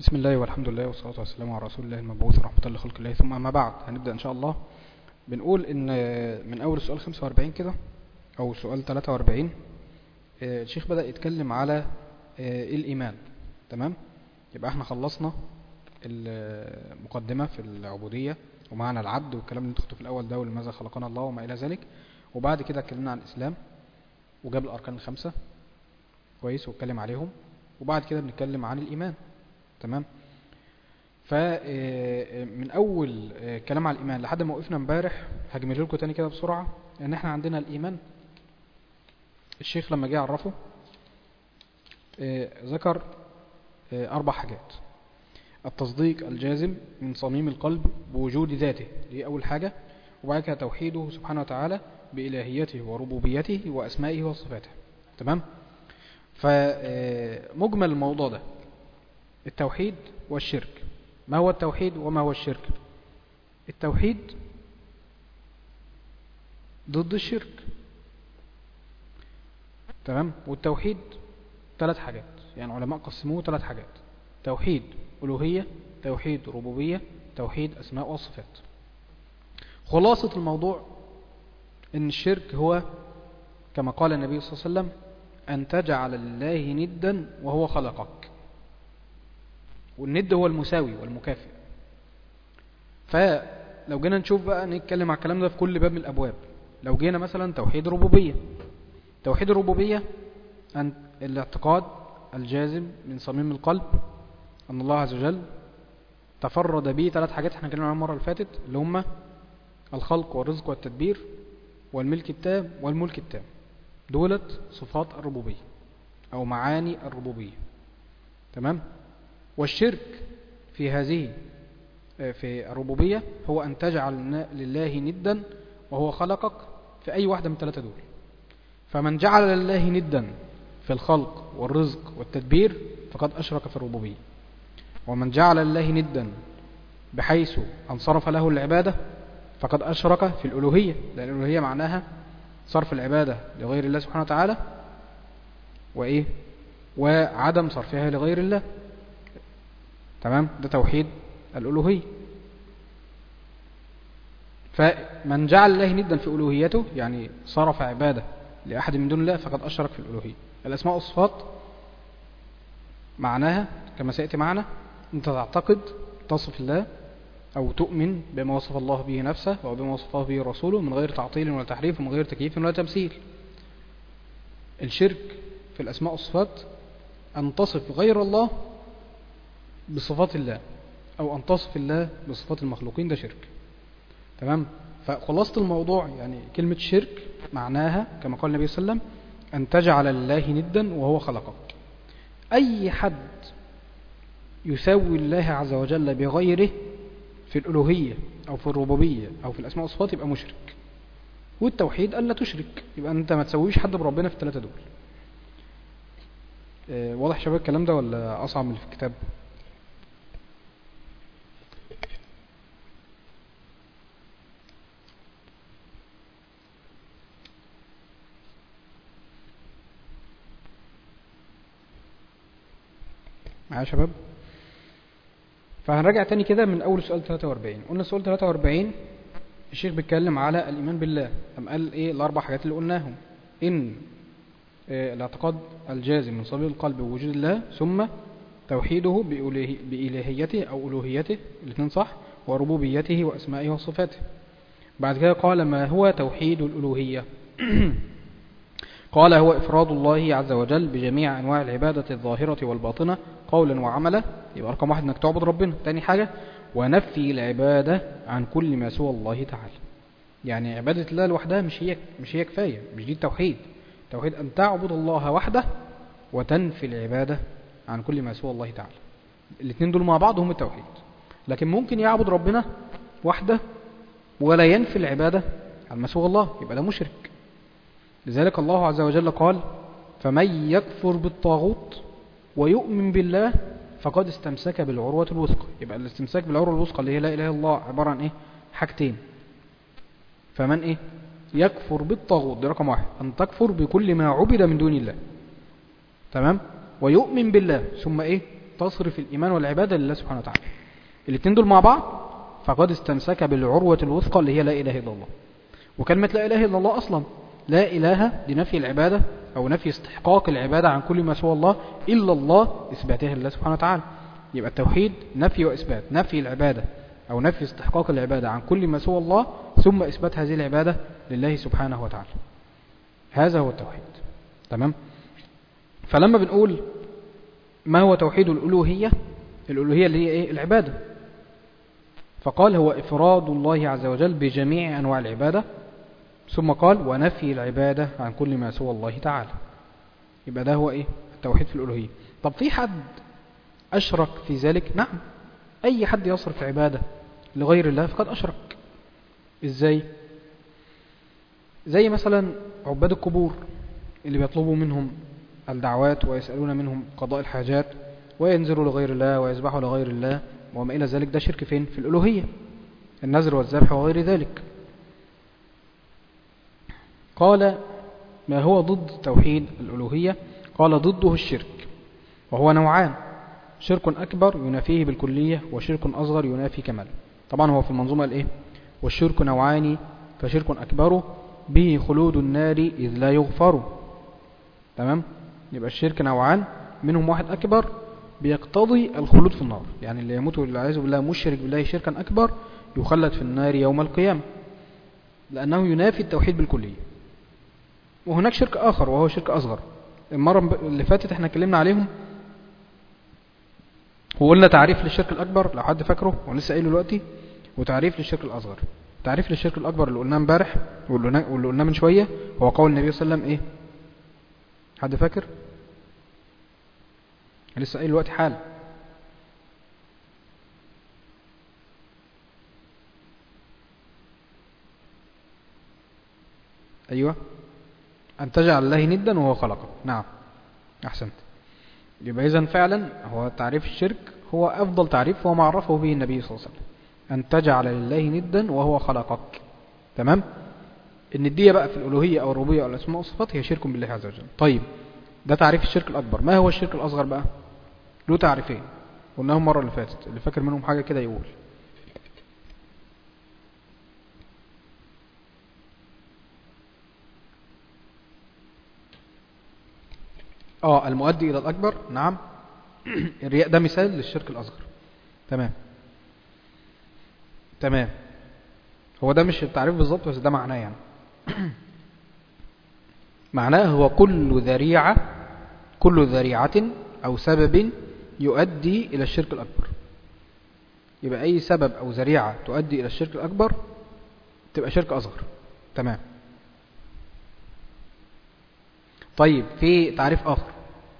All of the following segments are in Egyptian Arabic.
بسم الله والحمد لله والصلاة والسلام على رسول الله المبعوث رحمة الله خلق الله ثم أما بعد هنبدأ إن شاء الله بنقول إن من أول السؤال 45 كده أو سؤال 43 آه، الشيخ بدأ يتكلم على آه، الإيمان تمام يبقى احنا خلصنا المقدمة في العبودية ومعنى العبد والكلام اللي انتوا خدتوه في الأول ده ولماذا خلقنا الله وما إلى ذلك وبعد كده اتكلمنا عن الإسلام وجاب الأركان الخمسة كويس واتكلم عليهم وبعد كده بنتكلم عن الإيمان تمام فمن أول آه، كلام على الإيمان لحد ما وقفنا امبارح هجمل لكم تاني كده بسرعة ان احنا عندنا الإيمان الشيخ لما جه يعرفه آه، ذكر آه، أربع حاجات التصديق الجازم من صميم القلب بوجود ذاته دي أول حاجة وبعد كده توحيده سبحانه وتعالى بإلهيته وربوبيته وأسمائه وصفاته تمام فمجمل الموضوع ده التوحيد والشرك ما هو التوحيد وما هو الشرك التوحيد ضد الشرك تمام والتوحيد ثلاث حاجات يعني علماء قسموه ثلاث حاجات توحيد ألوهية توحيد ربوبية توحيد أسماء وصفات خلاصة الموضوع ان الشرك هو كما قال النبي صلى الله عليه وسلم أن تجعل لله ندا وهو خلقك والند هو المساوي والمكافئ فلو جينا نشوف بقى نتكلم على الكلام ده في كل باب من الأبواب لو جينا مثلا توحيد ربوبية توحيد الربوبية أن الاعتقاد الجازم من صميم القلب أن الله عز وجل تفرد به ثلاث حاجات احنا اتكلمنا عنها المرة اللي فاتت اللي هم الخلق والرزق والتدبير والملك التام والملك التام دولت صفات الربوبية أو معاني الربوبية تمام والشرك في هذه في الربوبية هو أن تجعل لله ندا وهو خلقك في أي واحدة من الثلاثة دول فمن جعل لله ندا في الخلق والرزق والتدبير فقد أشرك في الربوبية ومن جعل لله ندا بحيث انصرف له العبادة فقد أشرك في الألوهية لأن الألوهية معناها صرف العبادة لغير الله سبحانه وتعالى وإيه وعدم صرفها لغير الله تمام ده توحيد الألوهية فمن جعل الله ندا في ألوهيته يعني صرف عبادة لأحد من دون الله فقد أشرك في الألوهية الأسماء والصفات معناها كما سيأتي معنا أنت تعتقد تصف الله أو تؤمن بما وصف الله به نفسه وبما وصفه به رسوله من غير تعطيل ولا تحريف ومن غير تكييف ولا تمثيل الشرك في الأسماء والصفات أن تصف غير الله بصفات الله أو أن تصف الله بصفات المخلوقين ده شرك تمام فخلاصة الموضوع يعني كلمة شرك معناها كما قال النبي صلى الله عليه وسلم أن تجعل لله ندا وهو خلقك أي حد يساوي الله عز وجل بغيره في الألوهية أو في الربوبية أو في الأسماء والصفات يبقى مشرك والتوحيد ألا تشرك يبقى أنت ما تسويش حد بربنا في الثلاثة دول اه واضح شباب الكلام ده ولا أصعب من اللي في الكتاب معايا يا شباب فهنراجع تاني كده من أول سؤال 43 قلنا سؤال 43 الشيخ بيتكلم على الإيمان بالله أم قال إيه الأربع حاجات اللي قلناهم إن إيه الاعتقاد الجازم من صليب القلب بوجود الله ثم توحيده بإلهيته أو ألوهيته الاثنين صح وربوبيته وأسمائه وصفاته بعد كده قال ما هو توحيد الألوهية قال هو إفراد الله عز وجل بجميع أنواع العبادة الظاهرة والباطنة قولا وعملا يبقى رقم واحد انك تعبد ربنا تاني حاجة ونفي العبادة عن كل ما سوى الله تعالى يعني عبادة الله لوحدها مش هي مش هي كفاية مش دي التوحيد التوحيد أن تعبد الله وحده وتنفي العبادة عن كل ما سوى الله تعالى الاثنين دول مع بعض هم التوحيد لكن ممكن يعبد ربنا وحده ولا ينفي العبادة عن ما سوى الله يبقى ده مشرك لذلك الله عز وجل قال فمن يكفر بالطاغوت ويؤمن بالله فقد استمسك بالعروة الوثقى يبقى الاستمساك بالعروة الوثقى اللي هي لا إله إلا الله عبارة عن إيه حاجتين فمن إيه يكفر بالطاغوت ده رقم واحد أن تكفر بكل ما عبد من دون الله تمام ويؤمن بالله ثم إيه تصرف الإيمان والعبادة لله سبحانه وتعالى الاثنين دول مع بعض فقد استمسك بالعروة الوثقى اللي هي لا إله إلا الله وكلمة لا إله إلا الله أصلا لا إله لنفي العبادة أو نفي استحقاق العبادة عن كل ما سوى الله إلا الله إثباتها لله سبحانه وتعالى يبقى التوحيد نفي وإثبات نفي العبادة أو نفي استحقاق العبادة عن كل ما سوى الله ثم إثبات هذه العبادة لله سبحانه وتعالى هذا هو التوحيد تمام فلما بنقول ما هو توحيد الألوهية الألوهية اللي هي إيه؟ العبادة فقال هو إفراد الله عز وجل بجميع أنواع العبادة ثم قال ونفي العبادة عن كل ما سوى الله تعالى يبقى ده هو إيه التوحيد في الألوهية طب في حد أشرك في ذلك نعم أي حد يصرف عبادة لغير الله فقد أشرك إزاي زي مثلا عباد القبور اللي بيطلبوا منهم الدعوات ويسألون منهم قضاء الحاجات وينذروا لغير الله ويذبحوا لغير الله وما إلى ذلك ده شرك فين في الألوهية النذر والذبح وغير ذلك قال ما هو ضد توحيد الألوهية قال ضده الشرك وهو نوعان شرك أكبر ينافيه بالكلية وشرك أصغر ينافي كمال طبعا هو في المنظومة الإيه والشرك نوعان فشرك أكبر به خلود النار إذ لا يغفر تمام يبقى الشرك نوعان منهم واحد أكبر بيقتضي الخلود في النار يعني اللي يموت والعياذ بالله مشرك بالله شركا أكبر يخلد في النار يوم القيامة لأنه ينافي التوحيد بالكلية وهناك شرك آخر وهو شرك أصغر المرة اللي فاتت احنا اتكلمنا عليهم وقلنا تعريف للشرك الأكبر لو حد فاكره ولسه قايله دلوقتي وتعريف للشرك الأصغر تعريف للشرك الأكبر اللي قلناه امبارح واللي قلناه من شوية هو قول النبي صلى الله عليه وسلم ايه حد فاكر لسه قايل دلوقتي حال أيوة أن تجعل الله ندا وهو خلقه نعم أحسنت يبقى إذن فعلا هو تعريف الشرك هو أفضل تعريف هو ما عرفه به النبي صلى الله عليه وسلم أن تجعل لله ندا وهو خلقك تمام الندية بقى في الألوهية أو الربوبية أو الأسماء والصفات هي شرك بالله عز وجل طيب ده تعريف الشرك الأكبر ما هو الشرك الأصغر بقى له تعريفين قلناهم المرة اللي فاتت اللي فاكر منهم حاجة كده يقول اه المؤدي إلى الأكبر نعم الرياء ده مثال للشرك الأصغر تمام تمام هو ده مش التعريف بالظبط بس ده معناه يعني معناه هو كل ذريعة كل ذريعة أو سبب يؤدي إلى الشرك الأكبر يبقى أي سبب أو ذريعة تؤدي إلى الشرك الأكبر تبقى شرك أصغر تمام طيب في تعريف آخر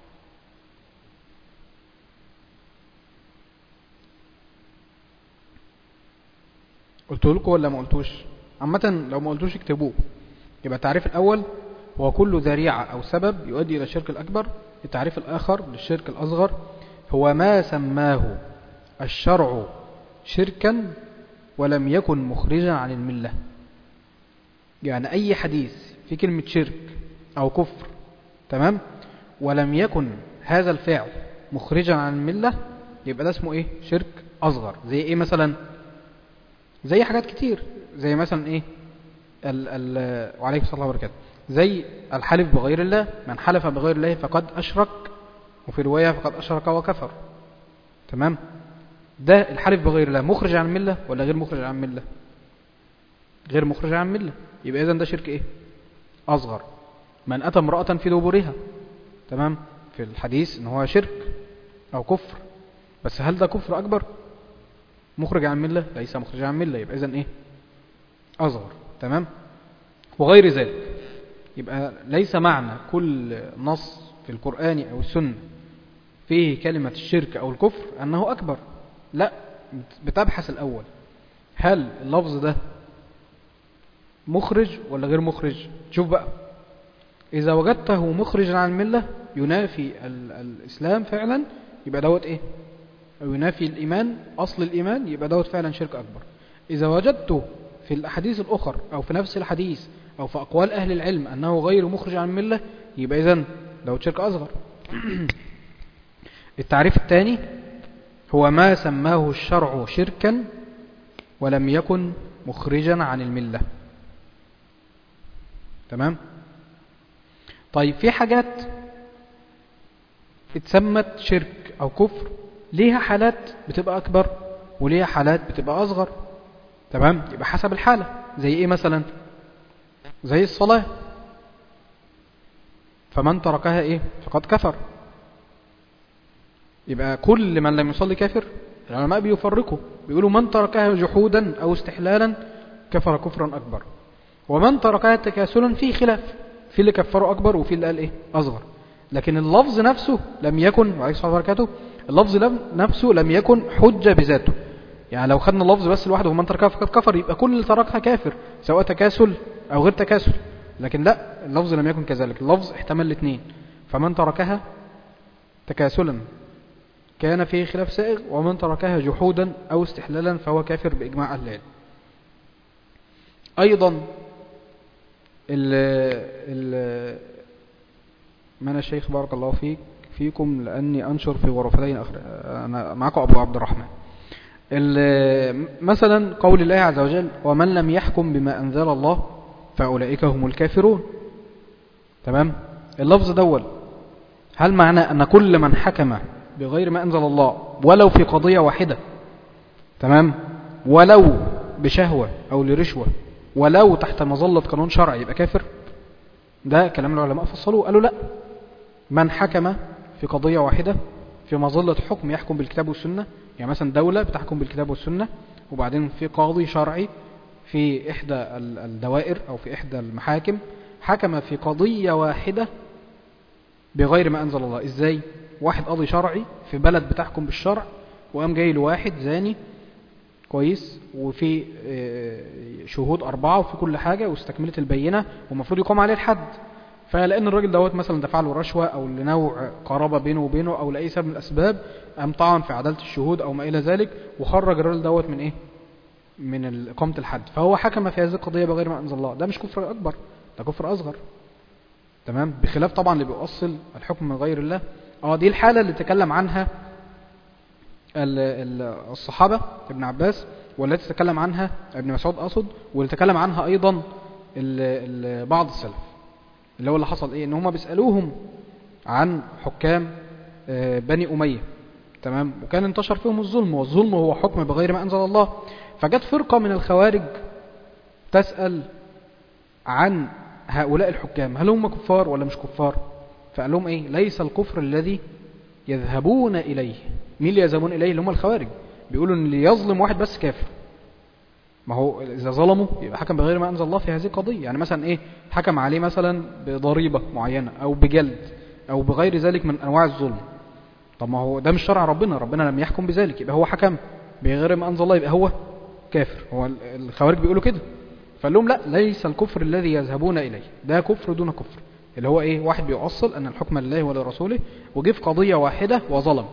قلت لكم ولا ما قلتوش عامة لو ما قلتوش اكتبوه يبقى التعريف الأول هو كل ذريعة أو سبب يؤدي إلى الشرك الأكبر التعريف الآخر للشرك الأصغر هو ما سماه الشرع شركا ولم يكن مخرجا عن الملة يعني أي حديث في كلمة شرك أو كفر تمام ولم يكن هذا الفعل مخرجا عن الملة يبقى ده اسمه ايه شرك أصغر زي ايه مثلا زي حاجات كتير زي مثلا ايه ال ال وعليكم الصلاة وبركاته زي الحلف بغير الله من حلف بغير الله فقد أشرك وفي رواية فقد أشرك وكفر تمام ده الحلف بغير الله مخرج عن الملة ولا غير مخرج عن الملة غير مخرج عن الملة يبقى إذن ده شرك إيه أصغر من أتى امرأة في دبرها تمام في الحديث إن هو شرك أو كفر بس هل ده كفر أكبر مخرج عن الملة ليس مخرج عن الملة يبقى إذن إيه أصغر تمام وغير ذلك يبقى ليس معنى كل نص في القرآن أو السنة فيه كلمة الشرك أو الكفر أنه أكبر لا بتبحث الأول هل اللفظ ده مخرج ولا غير مخرج شوف بقى إذا وجدته مخرجا عن الملة ينافي ال الإسلام فعلا يبقى دوت إيه أو ينافي الإيمان أصل الإيمان يبقى دوت فعلا شرك أكبر إذا وجدته في الأحاديث الأخر أو في نفس الحديث أو في أقوال أهل العلم أنه غير مخرج عن الملة يبقى إذن دوت شرك أصغر التعريف الثاني هو ما سماه الشرع شركا ولم يكن مخرجا عن الملة تمام طيب في حاجات اتسمت شرك أو كفر ليها حالات بتبقى أكبر وليها حالات بتبقى أصغر تمام يبقى حسب الحالة زي إيه مثلا زي الصلاة فمن تركها إيه فقد كفر يبقى كل من لم يصلي كافر العلماء بيفرقوا بيقولوا من تركها جحودا أو استحلالا كفر كفرا أكبر ومن تركها تكاسلا فيه خلاف في اللي كفره أكبر وفي اللي قال إيه أصغر لكن اللفظ نفسه لم يكن وعليه الصلاة والبركاته اللفظ لم نفسه لم يكن حجة بذاته يعني لو خدنا اللفظ بس لوحده ومن تركها فقد كفر يبقى كل اللي تركها كافر سواء تكاسل أو غير تكاسل لكن لا اللفظ لم يكن كذلك اللفظ احتمل الاثنين فمن تركها تكاسلا كان فيه خلاف سائغ ومن تركها جحودا أو استحلالا فهو كافر بإجماع أهل العلم أيضا ال ال من الشيخ بارك الله فيك فيكم لأني أنشر في غرفتين أخر أنا معكم أبو عبد الرحمن مثلا قول الله عز وجل ومن لم يحكم بما أنزل الله فأولئك هم الكافرون تمام اللفظ دول هل معنى أن كل من حكم بغير ما أنزل الله ولو في قضية واحدة تمام ولو بشهوة أو لرشوة ولو تحت مظلة قانون شرعي يبقى كافر ده كلام العلماء فصلوه قالوا لا من حكم في قضية واحدة في مظلة حكم يحكم بالكتاب والسنة يعني مثلا دولة بتحكم بالكتاب والسنة وبعدين في قاضي شرعي في إحدى الدوائر أو في إحدى المحاكم حكم في قضية واحدة بغير ما أنزل الله إزاي واحد قاضي شرعي في بلد بتحكم بالشرع وقام جاي له واحد زاني كويس وفي شهود أربعة وفي كل حاجة واستكملت البينة ومفروض يقوم عليه الحد فلأن الراجل دوت مثلا دفع له رشوة أو لنوع قرابة بينه وبينه أو لأي سبب من الأسباب قام طعن في عدالة الشهود أو ما إلى ذلك وخرج الراجل دوت من إيه من إقامة الحد فهو حكم في هذه القضية بغير ما أنزل الله ده مش كفر أكبر ده كفر أصغر تمام بخلاف طبعا اللي بيؤصل الحكم من غير الله اه دي الحالة اللي تكلم عنها الصحابة ابن عباس والتي تكلم عنها ابن مسعود أقصد واللي تكلم عنها أيضا ال ال بعض السلف اللي هو اللي حصل ايه ان هم بيسألوهم عن حكام بني أمية تمام وكان انتشر فيهم الظلم والظلم هو حكم بغير ما أنزل الله فجت فرقة من الخوارج تسأل عن هؤلاء الحكام هل هم كفار ولا مش كفار فقال لهم ايه ليس الكفر الذي يذهبون إليه مين اللي يذهبون إليه اللي هم الخوارج بيقولوا ان اللي يظلم واحد بس كافر ما هو إذا ظلموا يبقى حكم بغير ما أنزل الله في هذه القضية يعني مثلا إيه حكم عليه مثلا بضريبة معينة أو بجلد أو بغير ذلك من أنواع الظلم طب ما هو ده مش شرع ربنا ربنا لم يحكم بذلك يبقى هو حكم بغير ما أنزل الله يبقى هو كافر هو الخوارج بيقولوا كده فقال لهم لا ليس الكفر الذي يذهبون إليه ده كفر دون كفر اللي هو إيه واحد بيؤصل أن الحكم لله ولرسوله وجه في قضية واحدة وظلم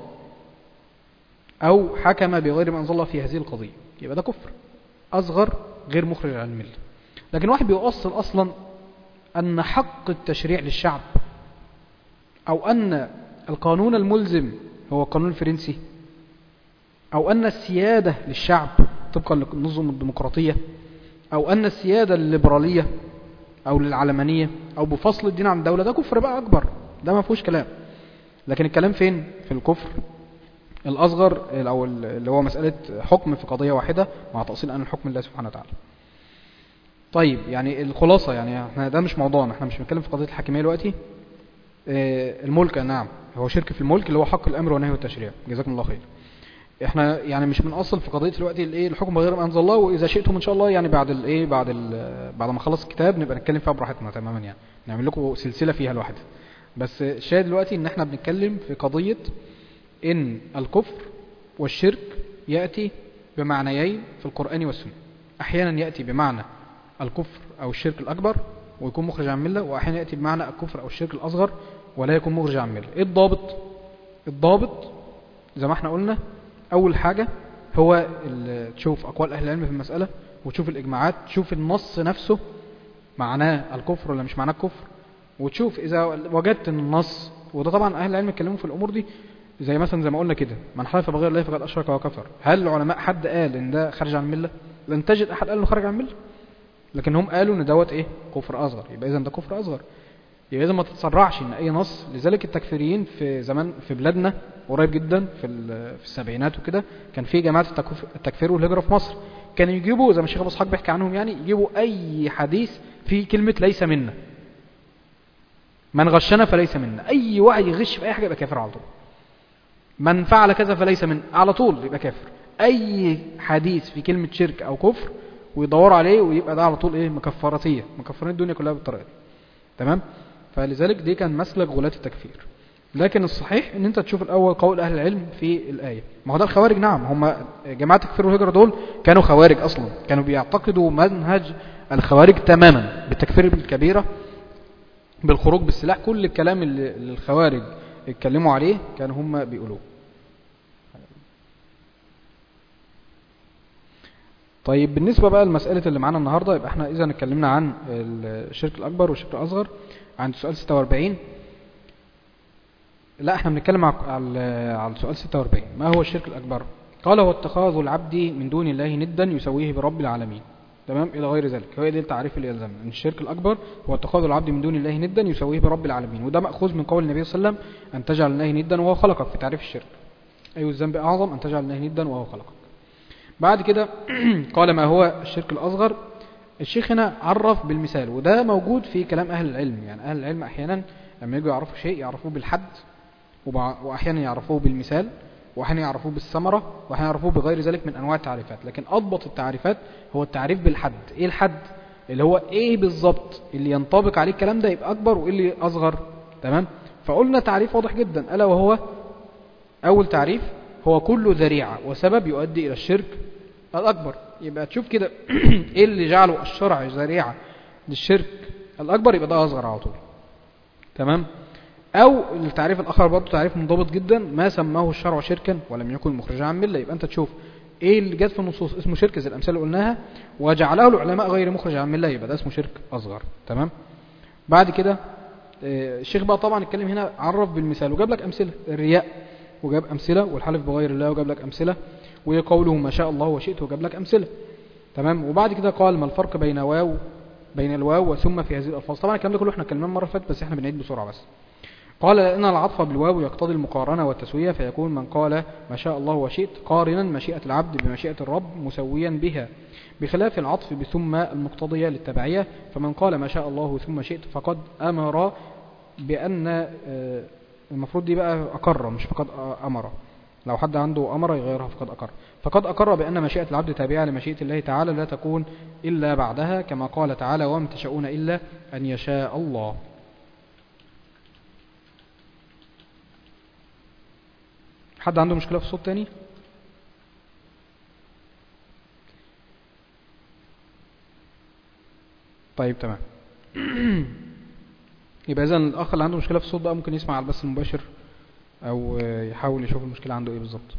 أو حكم بغير ما أنزل الله في هذه القضية يبقى ده كفر أصغر غير مخرج عن الملة لكن واحد بيؤصل أصلا أن حق التشريع للشعب أو أن القانون الملزم هو القانون الفرنسي أو أن السيادة للشعب طبقا للنظم الديمقراطية أو أن السيادة الليبرالية أو للعلمانية أو بفصل الدين عن الدولة ده كفر بقى أكبر ده ما فيهوش كلام لكن الكلام فين في الكفر الأصغر أو اللي هو مسألة حكم في قضية واحدة مع تأصيل أن الحكم الله سبحانه وتعالى طيب يعني الخلاصة يعني احنا ده مش موضوعنا احنا مش بنتكلم في قضية الحاكمية دلوقتي اه الملك نعم هو شرك في الملك اللي هو حق الأمر والنهي والتشريع جزاكم الله خير احنا يعني مش بنأصل في قضية دلوقتي الايه الحكم بغير ما انزل الله واذا شئتم ان شاء الله يعني بعد الايه بعد بعد ما اخلص الكتاب نبقى نتكلم فيها براحتنا تماما يعني نعمل لكم سلسلة فيها لوحدها بس الشاهد دلوقتي ان احنا بنتكلم في قضية ان الكفر والشرك يأتي بمعنيين في القرآن والسنة احيانا يأتي بمعنى الكفر او الشرك الاكبر ويكون مخرج عن ملة واحيانا يأتي بمعنى الكفر او الشرك الاصغر ولا يكون مخرج عن ملة ايه الضابط الضابط زي ما احنا قلنا أول حاجة هو تشوف أقوال أهل العلم في المسألة وتشوف الإجماعات تشوف النص نفسه معناه الكفر ولا مش معناه الكفر وتشوف إذا وجدت أن النص وده طبعا أهل العلم اتكلموا في الأمور دي زي مثلا زي ما قلنا كده من حلف بغير الله فقد اشرك وكفر هل العلماء حد قال ان ده خارج عن المله لن تجد احد قال انه خارج عن المله لكن هم قالوا ان دوت ايه كفر اصغر يبقى اذا ده كفر اصغر يبقى اذا ما تتسرعش ان اي نص لذلك التكفيريين في زمان في بلادنا قريب جدا في ال- في السبعينات وكده كان في جماعه التكف- التكفير والهجره في مصر كانوا يجيبوا زي ما الشيخ ابو اسحاق بيحكي عنهم يعني يجيبوا اي حديث فيه كلمه ليس منا من غشنا فليس منا اي واحد يغش في اي حاجه يبقى كافر على طول من فعل كذا فليس من على طول يبقى كافر اي حديث في كلمه شرك او كفر ويدوروا عليه ويبقى ده على طول ايه مكفراتيه مكفرين الدنيا كلها بالطريقه دي تمام فلذلك دي كان مسلك غلاة التكفير لكن الصحيح ان انت تشوف الاول قول اهل العلم في الايه ما هو ده الخوارج نعم هم جماعه التكفير والهجره دول كانوا خوارج اصلا كانوا بيعتقدوا منهج الخوارج تماما بالتكفير بالكبيره بالخروج بالسلاح كل الكلام اللي اللي الخوارج اتكلموا عليه كانوا هم بيقولوه طيب بالنسبة بقى لمسألة اللي معانا النهاردة يبقى احنا إذا اتكلمنا عن الشرك الأكبر والشرك الأصغر عن سؤال 46 لا احنا بنتكلم على على على سؤال 46 ما هو الشرك الأكبر قال هو اتخاذ العبد من دون الله ندا يسويه برب العالمين تمام إلى غير ذلك هو ده التعريف اللي يلزمنا ان الشرك الأكبر هو اتخاذ العبد من دون الله ندا يسويه برب العالمين وده مأخوذ من قول النبي صلى الله عليه وسلم أن تجعل الله ندا وهو خلقك في تعريف الشرك أي الذنب أعظم أن تجعل الله ندا وهو خلقك بعد كده قال ما هو الشرك الأصغر الشيخ هنا عرف بالمثال وده موجود في كلام أهل العلم يعني أهل العلم أحيانا لما يجوا يعرفوا شيء يعرفوه بالحد وبع- وأحيانا يعرفوه بالمثال وأحيانا يعرفوه بالثمرة وأحيانا يعرفوه بغير ذلك من أنواع التعريفات لكن أضبط التعريفات هو التعريف بالحد إيه الحد اللي هو إيه بالظبط اللي ينطبق عليه الكلام ده يبقى أكبر وإيه اللي أصغر تمام فقلنا تعريف واضح جدا ألا وهو أول تعريف هو كل ذريعة وسبب يؤدي إلى الشرك الأكبر يبقى تشوف كده إيه اللي جعله الشرع ذريعة للشرك الأكبر يبقى ده أصغر على طول تمام أو التعريف الآخر برضه تعريف منضبط جدا ما سماه الشرع شركا ولم يكن مخرجا عن ملة يبقى أنت تشوف إيه اللي جت في النصوص اسمه شرك زي الأمثال اللي قلناها وجعله العلماء غير مخرج عن ملة يبقى ده اسمه شرك أصغر تمام بعد كده آه، الشيخ بقى طبعا اتكلم هنا عرف بالمثال وجاب لك أمثلة الرياء وجاب أمثلة والحلف بغير الله وجاب لك أمثلة وقوله ما شاء الله وشئت وجاب لك أمثلة تمام وبعد كده قال ما الفرق بين واو بين الواو وثم في هذه الألفاظ طبعا الكلام ده كله احنا اتكلمناه المرة اللي فاتت بس احنا بنعيد بسرعة بس قال لأن العطف بالواو يقتضي المقارنة والتسوية فيكون من قال ما شاء الله وشئت قارنا مشيئة العبد بمشيئة الرب مسويا بها بخلاف العطف بثم المقتضية للتبعية فمن قال ما شاء الله ثم شئت فقد أمر بأن آه، المفروض دي بقى أقر مش فقد أمر لو حد عنده أمر يغيرها فقد أقر فقد أقر بأن مشيئة العبد تابعة لمشيئة الله تعالى لا تكون إلا بعدها كما قال تعالى وما تشاءون إلا أن يشاء الله حد عنده مشكلة في الصوت تاني طيب تمام يبقى إذا الأخ اللي عنده مشكلة في الصوت بقى ممكن يسمع على البث المباشر أو يحاول يشوف المشكلة عنده إيه بالظبط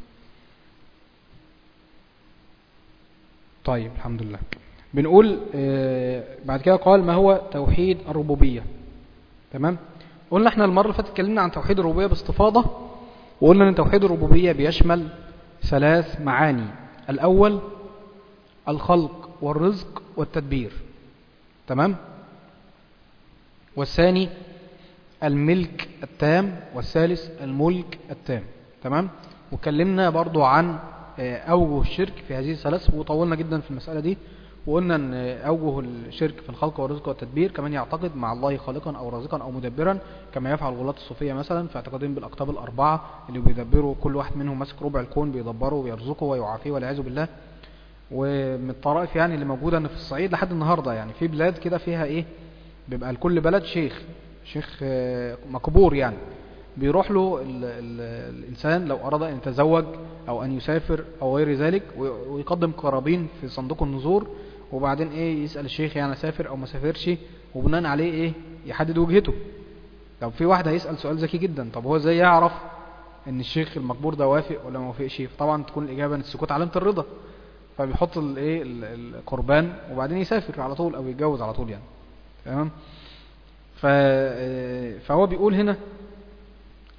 طيب الحمد لله بنقول آه، بعد كده قال ما هو توحيد الربوبية تمام قلنا احنا المرة اللي فاتت اتكلمنا عن توحيد الربوبية باستفاضة وقلنا ان توحيد الربوبية بيشمل ثلاث معاني الأول الخلق والرزق والتدبير تمام والثاني الملك التام والثالث الملك التام تمام وكلمنا برضو عن آه، أوجه الشرك في هذه الثلاث وطولنا جدا في المسألة دي وقلنا أن أوجه الشرك في الخلق والرزق والتدبير كمان يعتقد مع الله خالقا أو رازقا أو مدبرا كما يفعل غلاة الصوفية مثلا في اعتقادهم بالأقطاب الأربعة اللي بيدبروا كل واحد منهم ماسك ربع الكون بيدبره ويرزقه ويعافيه والعياذ بالله ومن الطرائف يعني اللي موجودة إن في الصعيد لحد النهاردة يعني في بلاد كده فيها إيه بيبقى لكل بلد شيخ شيخ آه، مقبور يعني بيروح له ال ال الإنسان لو أراد أن يتزوج أو أن يسافر أو غير ذلك وي- ويقدم قرابين في صندوق النذور وبعدين إيه يسأل الشيخ يعني سافر أو ما سافرش وبناء عليه إيه يحدد وجهته طب في واحد هيسأل سؤال ذكي جدا طب هو ازاي يعرف ان الشيخ المقبور ده وافق ولا ما وافقش طبعا تكون الإجابة ان السكوت علامة الرضا فبيحط الايه ال- القربان وبعدين يسافر على طول او يتجوز على طول يعني تمام ف- فهو بيقول هنا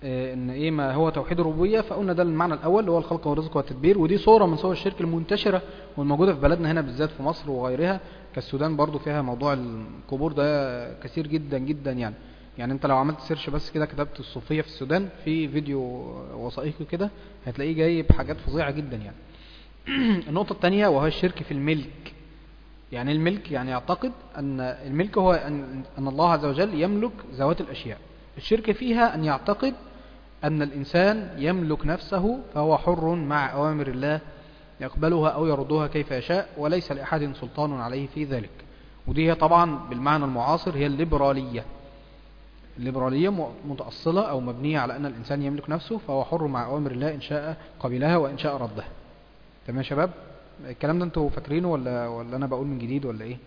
آه، ان ايه ما هو توحيد الربوبيه فقلنا ده المعنى الاول اللي هو الخلق والرزق والتدبير ودي صوره من صور الشرك المنتشره والموجوده في بلدنا هنا بالذات في مصر وغيرها كالسودان برضو فيها موضوع القبور ده كثير جدا جدا يعني يعني انت لو عملت سيرش بس كده كتبت الصوفيه في السودان في فيديو وثائقي كده هتلاقيه جايب حاجات فظيعه جدا يعني النقطه الثانيه وهو الشرك في الملك يعني الملك يعني يعتقد أن الملك هو أن, أن الله عز وجل يملك ذوات الأشياء الشرك فيها أن يعتقد أن الإنسان يملك نفسه فهو حر مع أوامر الله يقبلها أو يردها كيف يشاء وليس لأحد سلطان عليه في ذلك ودي هي طبعا بالمعنى المعاصر هي الليبرالية الليبرالية متأصلة أو مبنية على أن الإنسان يملك نفسه فهو حر مع أوامر الله إن شاء قبلها وإن شاء ردها تمام يا شباب الكلام ده انتوا فاكرينه ولا ولا انا بقول من جديد ولا ايه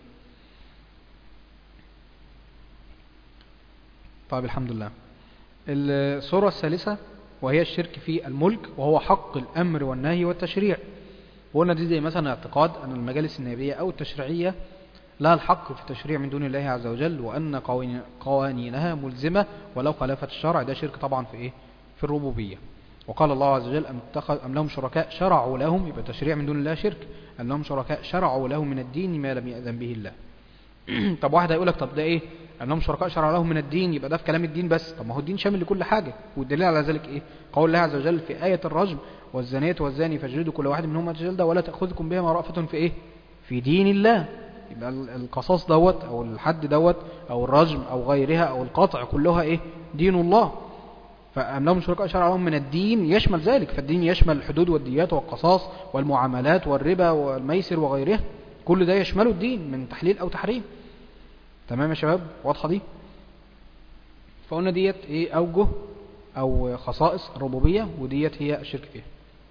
طيب الحمد لله الصورة الثالثة وهي الشرك في الملك وهو حق الأمر والنهي والتشريع وقلنا دي زي مثلا اعتقاد أن المجالس النيابية أو التشريعية لها الحق في التشريع من دون الله عز وجل وأن قوانينها ملزمة ولو خالفت الشرع ده شرك طبعا في إيه؟ في الربوبية وقال الله عز وجل أم, اتخذ أم لهم شركاء شرعوا لهم يبقى تشريع من دون الله شرك أم لهم شركاء شرعوا لهم من الدين ما لم يأذن به الله طب واحد هيقول لك طب ده ايه أم لهم شركاء شرعوا لهم من الدين يبقى ده في كلام الدين بس طب ما هو الدين شامل لكل حاجة والدليل على ذلك ايه قول الله عز وجل في آية الرجم والزانية والزاني فاجلدوا كل واحد منهم جلدة ولا تأخذكم بهما رأفة في ايه في دين الله يبقى القصاص دوت او الحد دوت او الرجم او غيرها او القطع كلها ايه دين الله فأم لهم شركاء شرع لهم من الدين يشمل ذلك فالدين يشمل الحدود والديات والقصاص والمعاملات والربا والميسر وغيرها كل ده يشمله الدين من تحليل أو تحريم تمام يا شباب واضحة دي فقلنا ديت ايه أوجه أو خصائص الربوبية وديت هي الشرك فيها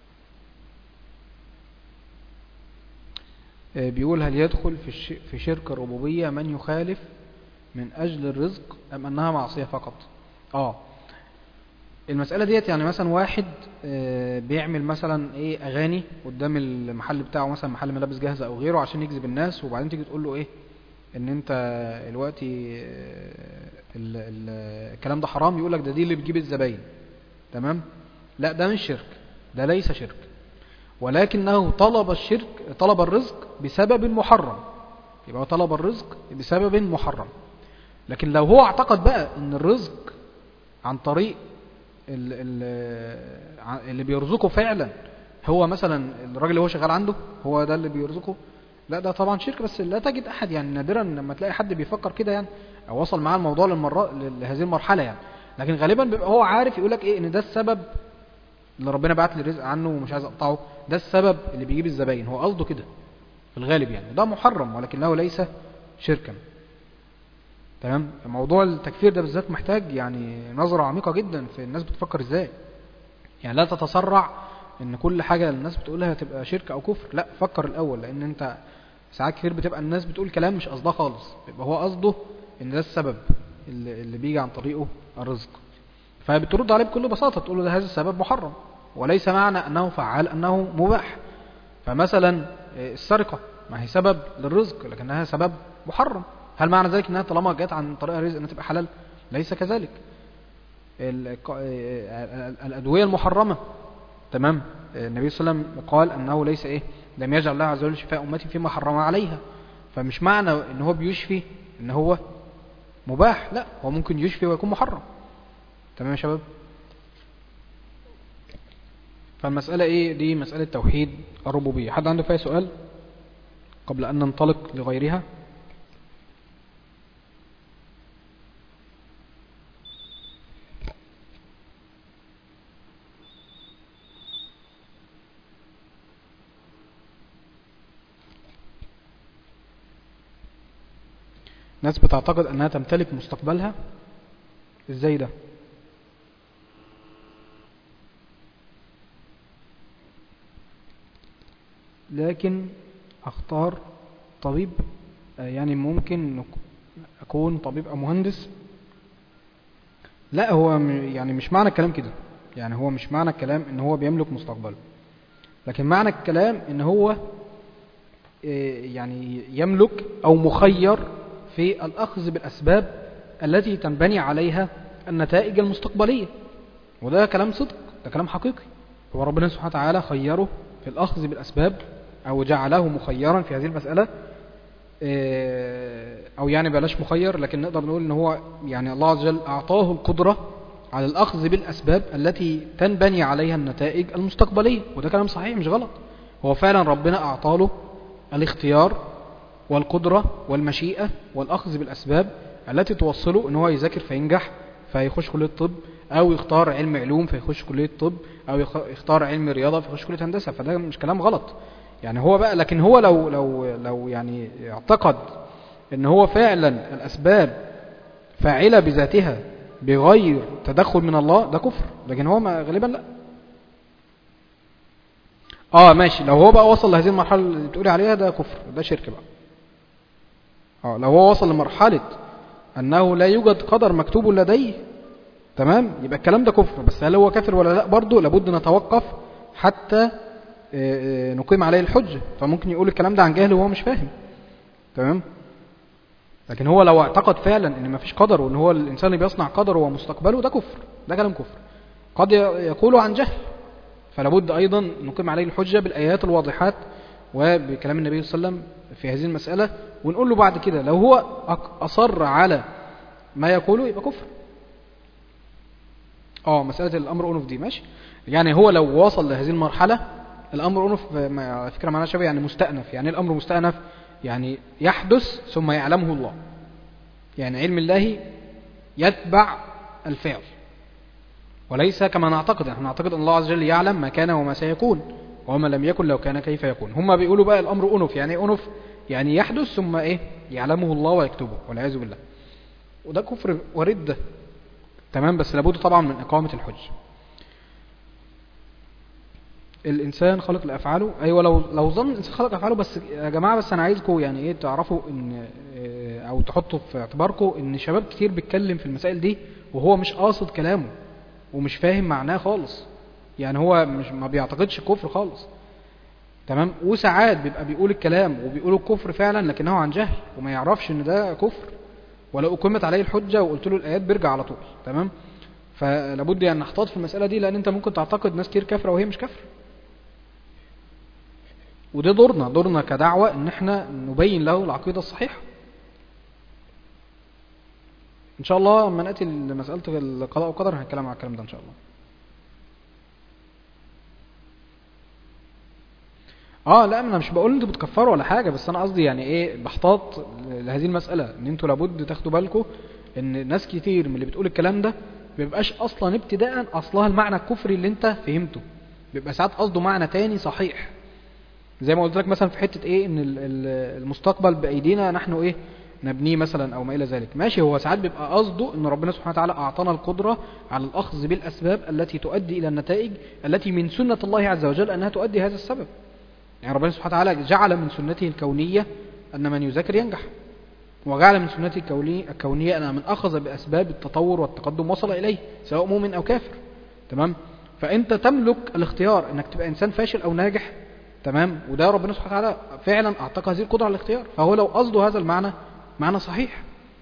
آه، بيقول هل يدخل في في شرك الربوبية من يخالف من أجل الرزق أم أنها معصية فقط آه المسألة ديت يعني مثلا واحد آه، بيعمل مثلا ايه اغاني قدام المحل بتاعه مثلا محل ملابس جاهزة او غيره عشان يجذب الناس وبعدين تيجي تقول له ايه ان انت دلوقتي آه، الكلام ده حرام يقول لك ده دي اللي بتجيب الزباين تمام لا ده مش شرك ده ليس شرك ولكنه طلب الشرك طلب الرزق بسبب محرم يبقى طلب الرزق بسبب محرم لكن لو هو اعتقد بقى ان الرزق عن طريق اللي بيرزقه فعلا هو مثلا الراجل اللي هو شغال عنده هو ده اللي بيرزقه لا ده طبعا شرك بس لا تجد احد يعني نادرا لما تلاقي حد بيفكر كده يعني او وصل معاه الموضوع للمرة لهذه المرحلة يعني لكن غالبا بيبقى هو عارف يقول لك ايه ان ده السبب اللي ربنا بعت لي رزق عنه ومش عايز اقطعه ده السبب اللي بيجيب الزباين هو قصده كده في الغالب يعني ده محرم ولكنه ليس شركا تمام موضوع التكفير ده بالذات محتاج يعني نظرة عميقة جدا في الناس بتفكر ازاي يعني لا تتسرع ان كل حاجة الناس بتقولها تبقى شرك او كفر لا فكر الاول لان انت ساعات كتير بتبقى الناس بتقول كلام مش قصدها خالص يبقى هو قصده ان ده السبب اللي, اللي بيجي عن طريقه الرزق فبترد عليه بكل بساطة تقول له ده هذا السبب محرم وليس معنى انه فعال انه مباح فمثلا السرقة ما هي سبب للرزق لكنها سبب محرم هل معنى ذلك انها طالما جت عن طريق الرزق انها تبقى حلال ليس كذلك الأدوية المحرمة تمام النبي صلى الله عليه وسلم قال أنه ليس إيه لم يجعل الله عز وجل شفاء أمتي فيما حرم عليها فمش معنى ان هو بيشفي ان هو مباح لا هو ممكن يشفي ويكون محرم تمام يا شباب فالمسألة ايه دي مسألة توحيد الربوبية حد عنده فيها سؤال قبل ان ننطلق لغيرها ناس بتعتقد أنها تمتلك مستقبلها إزاي ده لكن أختار طبيب يعني ممكن أكون طبيب أو مهندس لا هو يعني مش معنى الكلام كده يعني هو مش معنى الكلام ان هو بيملك مستقبله لكن معنى الكلام ان هو آه، يعني يملك او مخير في الأخذ بالأسباب التي تنبني عليها النتائج المستقبلية وده كلام صدق ده كلام حقيقي هو ربنا سبحانه وتعالى خيره في الأخذ بالأسباب أو جعله مخيرا في هذه المسألة آه، أو يعني بلاش مخير لكن نقدر نقول إن هو يعني الله عز وجل أعطاه القدرة على الأخذ بالأسباب التي تنبني عليها النتائج المستقبلية وده كلام صحيح مش غلط هو فعلا ربنا أعطاله الاختيار والقدرة والمشيئة والأخذ بالأسباب التي توصله إن هو يذاكر فينجح فيخش كلية الطب أو يختار علم علوم فيخش كلية طب أو يخ- يختار علم رياضة فيخش كلية هندسة فده مش كلام غلط يعني هو بقى لكن هو لو لو لو يعني اعتقد ان هو فعلا الاسباب فاعله بذاتها بغير تدخل من الله ده كفر لكن هو ما غالبا لا اه ماشي لو هو بقى وصل لهذه المرحله اللي بتقولي عليها ده كفر ده شرك بقى اه لو هو وصل لمرحله انه لا يوجد قدر مكتوب لديه تمام يبقى الكلام ده كفر بس هل هو كافر ولا لا برضه لابد نتوقف حتى آه، آه، نقيم عليه الحجة فممكن يقول الكلام ده عن جهل وهو مش فاهم تمام لكن هو لو اعتقد فعلا ان مفيش قدر وان هو الانسان اللي بيصنع قدره ومستقبله ده كفر ده كلام كفر قد ي- يقوله عن جهل فلابد ايضا نقيم عليه الحجة بالايات الواضحات وبكلام النبي صلى الله عليه وسلم في هذه المسألة ونقول له بعد كده لو هو أق- اصر على ما يقوله يبقى كفر اه مسألة الأمر أنف دي ماشي يعني هو لو وصل لهذه المرحلة الأمر أنف ما- على فكرة معناها شبه يعني مستأنف يعني إيه الأمر مستأنف يعني يحدث ثم يعلمه الله يعني علم الله يتبع الفعل وليس كما نعتقد نحن نعتقد أن الله عز وجل يعلم ما كان وما سيكون وما لم يكن لو كان كيف يكون هم بيقولوا بقى الأمر أنف يعني إيه أنف يعني يحدث ثم إيه يعلمه الله ويكتبه والعياذ بالله وده كفر وردة تمام بس لابد طبعا من إقامة الحج الإنسان خلق لأفعاله أيوة لو لو ظن الإنسان خلق أفعاله بس يا جماعة بس أنا عايزكم يعني إيه تعرفوا إن إيه، أو تحطوا في اعتباركم إن شباب كتير بيتكلم في المسائل دي وهو مش قاصد كلامه ومش فاهم معناه خالص يعني هو مش ما بيعتقدش الكفر خالص تمام وساعات بيبقى بيقول الكلام وبيقول الكفر فعلا لكنه عن جهل وما يعرفش إن ده كفر ولو أقيمت عليه الحجة وقلت له الآيات بيرجع على طول تمام فلابد يعني نحتاط في المسألة دي لأن أنت ممكن تعتقد ناس كتير كافرة وهي مش كافرة وده دورنا دورنا كدعوة ان احنا نبين له العقيدة الصحيحة ان شاء الله لما نأتي لمسألة القضاء والقدر هنتكلم على الكلام ده ان شاء الله اه لا انا مش بقول انتوا بتكفروا ولا حاجة بس انا قصدي يعني ايه بحتاط لهذه المسألة ان انتوا لابد تاخدوا بالكم ان ناس كتير من اللي بتقول الكلام ده بيبقاش اصلا ابتداء اصلها المعنى الكفري اللي انت فهمته بيبقى ساعات قصده معنى تاني صحيح زي ما قلت لك مثلا في حتة ايه ان ال- ال- المستقبل بايدينا نحن ايه نبنيه مثلا او ما الى ذلك ماشي هو ساعات بيبقى قصده ان ربنا سبحانه وتعالى اعطانا القدرة على الاخذ بالاسباب التي تؤدي الى النتائج التي من سنة الله عز وجل انها تؤدي هذا السبب يعني ربنا سبحانه وتعالى جعل من سنته الكونية ان من يذاكر ينجح وجعل من سنته الكونية, الكونية ان من اخذ باسباب التطور والتقدم وصل اليه سواء مؤمن او كافر تمام فانت تملك الاختيار انك تبقى انسان فاشل او ناجح تمام وده ربنا سبحانه وتعالى فعلا اعطاك هذه القدره على الاختيار فهو لو قصده هذا المعنى معنى صحيح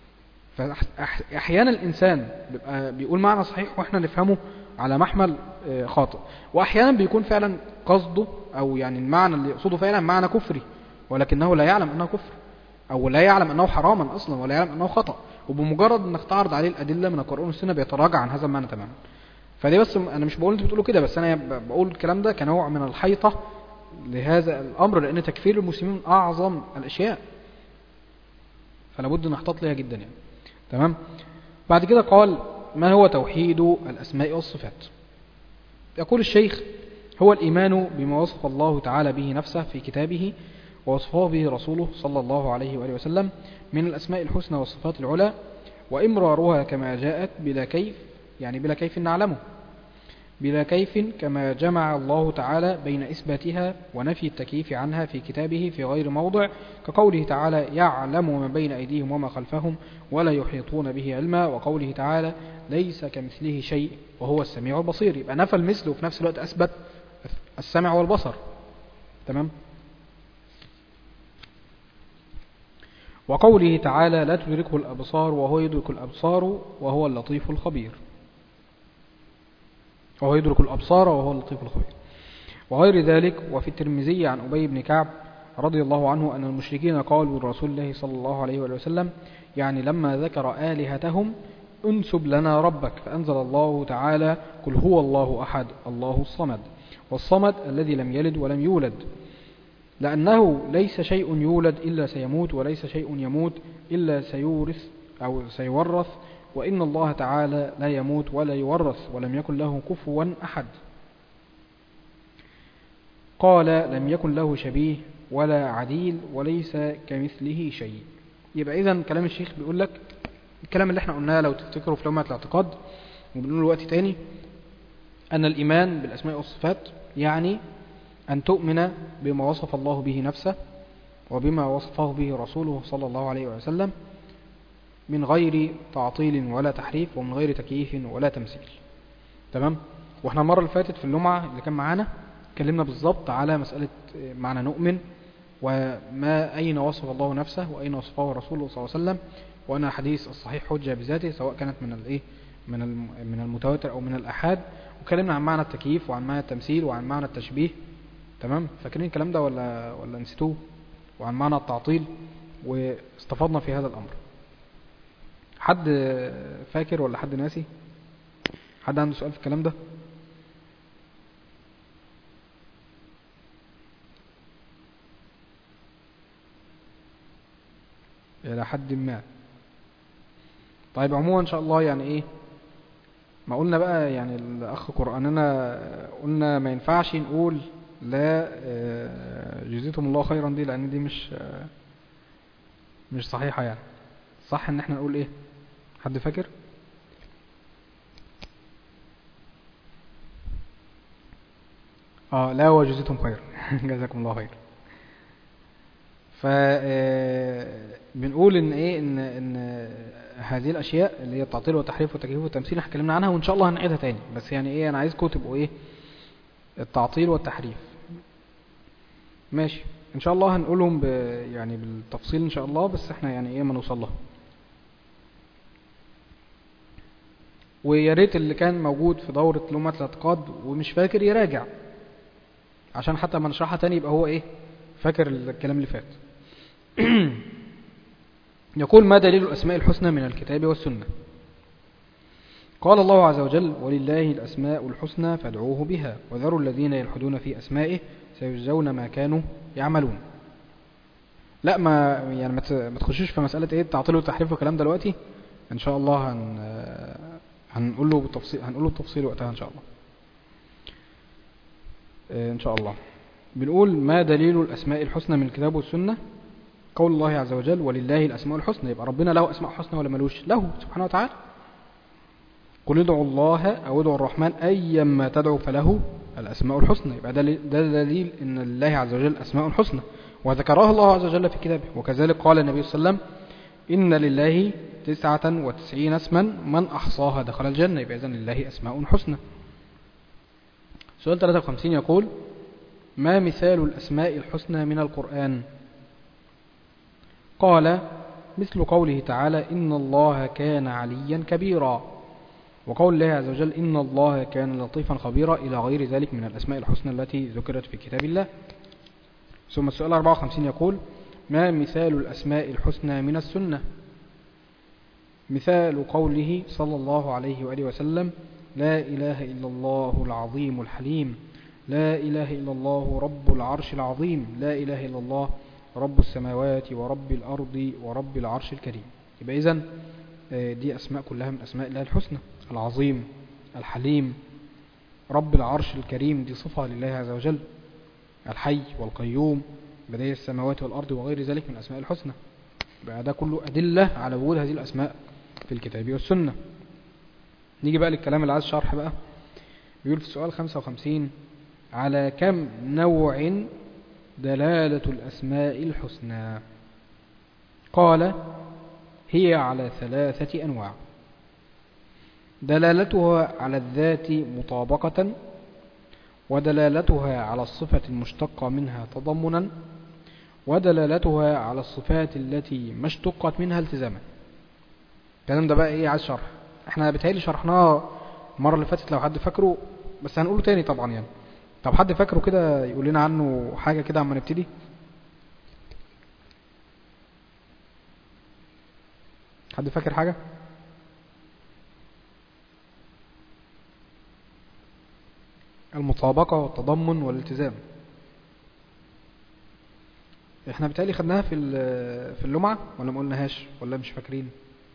فاحيانا الانسان بيبقى بيقول معنى صحيح واحنا نفهمه على محمل آه، خاطئ واحيانا بيكون فعلا قصده او يعني المعنى اللي يقصده فعلا معنى كفري ولكنه لا يعلم انه كفر او لا يعلم انه حراما اصلا ولا يعلم انه خطأ وبمجرد انك تعرض عليه الادله من القران والسنه بيتراجع عن هذا المعنى تماما فدي بس انا مش بقول انتوا بتقولوا كده بس انا ب- بقول الكلام ده كنوع من الحيطه لهذا الامر لان تكفير المسلمين من اعظم الاشياء فلا بد نحتاط ليها جدا يعني تمام بعد كده قال ما هو توحيد الاسماء والصفات يقول الشيخ هو الايمان بما وصف الله تعالى به نفسه في كتابه ووصفه به رسوله صلى الله عليه واله وسلم من الاسماء الحسنى والصفات العلى وامرارها كما جاءت بلا كيف يعني بلا كيف نعلمه بلا كيف كما جمع الله تعالى بين إثباتها ونفي التكييف عنها في كتابه في غير موضع كقوله تعالى يعلم ما بين أيديهم وما خلفهم ولا يحيطون به علما وقوله تعالى ليس كمثله شيء وهو السميع البصير يبقى نفى المثل وفي نفس الوقت أثبت السمع والبصر تمام وقوله تعالى لا تدركه الأبصار وهو يدرك الأبصار وهو اللطيف الخبير فهو يدرك الأبصار وهو اللطيف الخبير وغير ذلك وفي الترمذي عن أبي بن كعب رضي الله عنه أن المشركين قالوا لرسول الله صلى الله عليه وسلم يعني لما ذكر آلهتهم انسب لنا ربك فأنزل الله تعالى قل هو الله أحد الله الصمد والصمد الذي لم يلد ولم يولد لأنه ليس شيء يولد إلا سيموت وليس شيء يموت إلا سيورث أو سيورث وإن الله تعالى لا يموت ولا يورث ولم يكن له كفوا أحد قال لم يكن له شبيه ولا عديل وليس كمثله شيء يبقى إذا كلام الشيخ بيقول لك الكلام اللي احنا قلناه لو تفتكروا في لومة الاعتقاد وبنقول وقت تاني أن الإيمان بالأسماء والصفات يعني أن تؤمن بما وصف الله به نفسه وبما وصفه به رسوله صلى الله عليه وسلم من غير تعطيل ولا تحريف ومن غير تكييف ولا تمثيل تمام واحنا المرة اللي فاتت في اللمعة اللي كان معانا اتكلمنا بالظبط على مسألة معنى نؤمن وما أين وصف الله نفسه وأين وصفه رسوله صلى الله عليه وسلم وأن الحديث الصحيح حجة بذاته سواء كانت من الايه من من المتواتر أو من الأحاد وكلمنا عن معنى التكييف وعن معنى التمثيل وعن معنى التشبيه تمام فاكرين الكلام ده ولا ولا نسيتوه وعن معنى التعطيل واستفدنا في هذا الأمر حد فاكر ولا حد ناسي حد عنده سؤال في الكلام ده إلى حد ما طيب عموما إن شاء الله يعني إيه ما قلنا بقى يعني الأخ قرآننا قلنا ما ينفعش نقول لا جزيتم الله خيرا دي لأن دي مش مش صحيحة يعني صح ان احنا نقول ايه حد فاكر اه لا وجزيتم خير جزاكم الله خير ف بنقول ان ايه ان ان هذه الاشياء اللي هي التعطيل والتحريف والتكييف والتمثيل احنا اتكلمنا عنها وان شاء الله هنعيدها تاني بس يعني ايه انا عايزكم تبقوا ايه التعطيل والتحريف ماشي ان شاء الله هنقولهم ب يعني بالتفصيل ان شاء الله بس احنا يعني ايه ما نوصل لها ويا ريت اللي كان موجود في دورة لومة الاعتقاد ومش فاكر يراجع عشان حتى ما نشرحها تاني يبقى هو ايه فاكر الكلام اللي فات يقول ما دليل الأسماء الحسنى من الكتاب والسنة قال الله عز وجل ولله الأسماء الحسنى فادعوه بها وذروا الذين يلحدون في أسمائه سيجزون ما كانوا يعملون لا ما يعني ما تخشوش في مسألة ايه التعطيل والتحريف والكلام دلوقتي ان شاء الله هن هنقول له بالتفصيل هنقول له التفصيل وقتها ان شاء الله ان شاء الله بنقول ما دليل الاسماء الحسنى من الكتاب والسنة قول الله عز وجل ولله الاسماء الحسنى يبقى ربنا له اسماء حسنى ولا ملوش له سبحانه وتعالى قل ادعوا الله او ادعوا الرحمن ايما تدعو فله الاسماء الحسنى يبقى ده دليل ان لله عز وجل اسماء حسنى وذكرها الله عز وجل في كتابه وكذلك قال النبي صلى الله عليه وسلم إن لله تسعة وتسعين اسما من أحصاها دخل الجنة يبقى إذن لله أسماء حسنى سؤال 53 يقول ما مثال الأسماء الحسنى من القرآن قال مثل قوله تعالى إن الله كان عليا كبيرا وقول الله عز وجل إن الله كان لطيفا خبيرا إلى غير ذلك من الأسماء الحسنى التي ذكرت في كتاب الله ثم السؤال 54 يقول ما مثال الأسماء الحسنى من السنة مثال قوله صلى الله عليه وآله وسلم لا إله إلا الله العظيم الحليم لا إله إلا الله رب العرش العظيم لا إله إلا الله رب السماوات ورب الأرض ورب العرش الكريم يبقى إذن دي أسماء كلها من أسماء الله الحسنى العظيم الحليم رب العرش الكريم دي صفة لله عز وجل الحي والقيوم بداية السماوات والأرض وغير ذلك من الأسماء الحسنى بقى ده كله أدلة على وجود هذه الأسماء في الكتاب والسنة نيجي بقى للكلام اللي عايز شرح بقى بيقول في السؤال 55 على كم نوع دلالة الأسماء الحسنى قال هي على ثلاثة أنواع دلالتها على الذات مطابقة ودلالتها على الصفة المشتقة منها تضمنا ودلالتها على الصفات التي ما اشتقت منها التزاما الكلام ده بقى ايه عايز شرح احنا بتهيألي شرحناه المرة اللي فاتت لو حد فاكره بس هنقوله تاني طبعا يعني طب حد فاكره كده يقول لنا عنه حاجة كده عما نبتدي حد فاكر حاجة المطابقة والتضمن والالتزام احنا بتالي خدناها في ال- في اللمعة ولا ما قلناهاش ولا مش فاكرين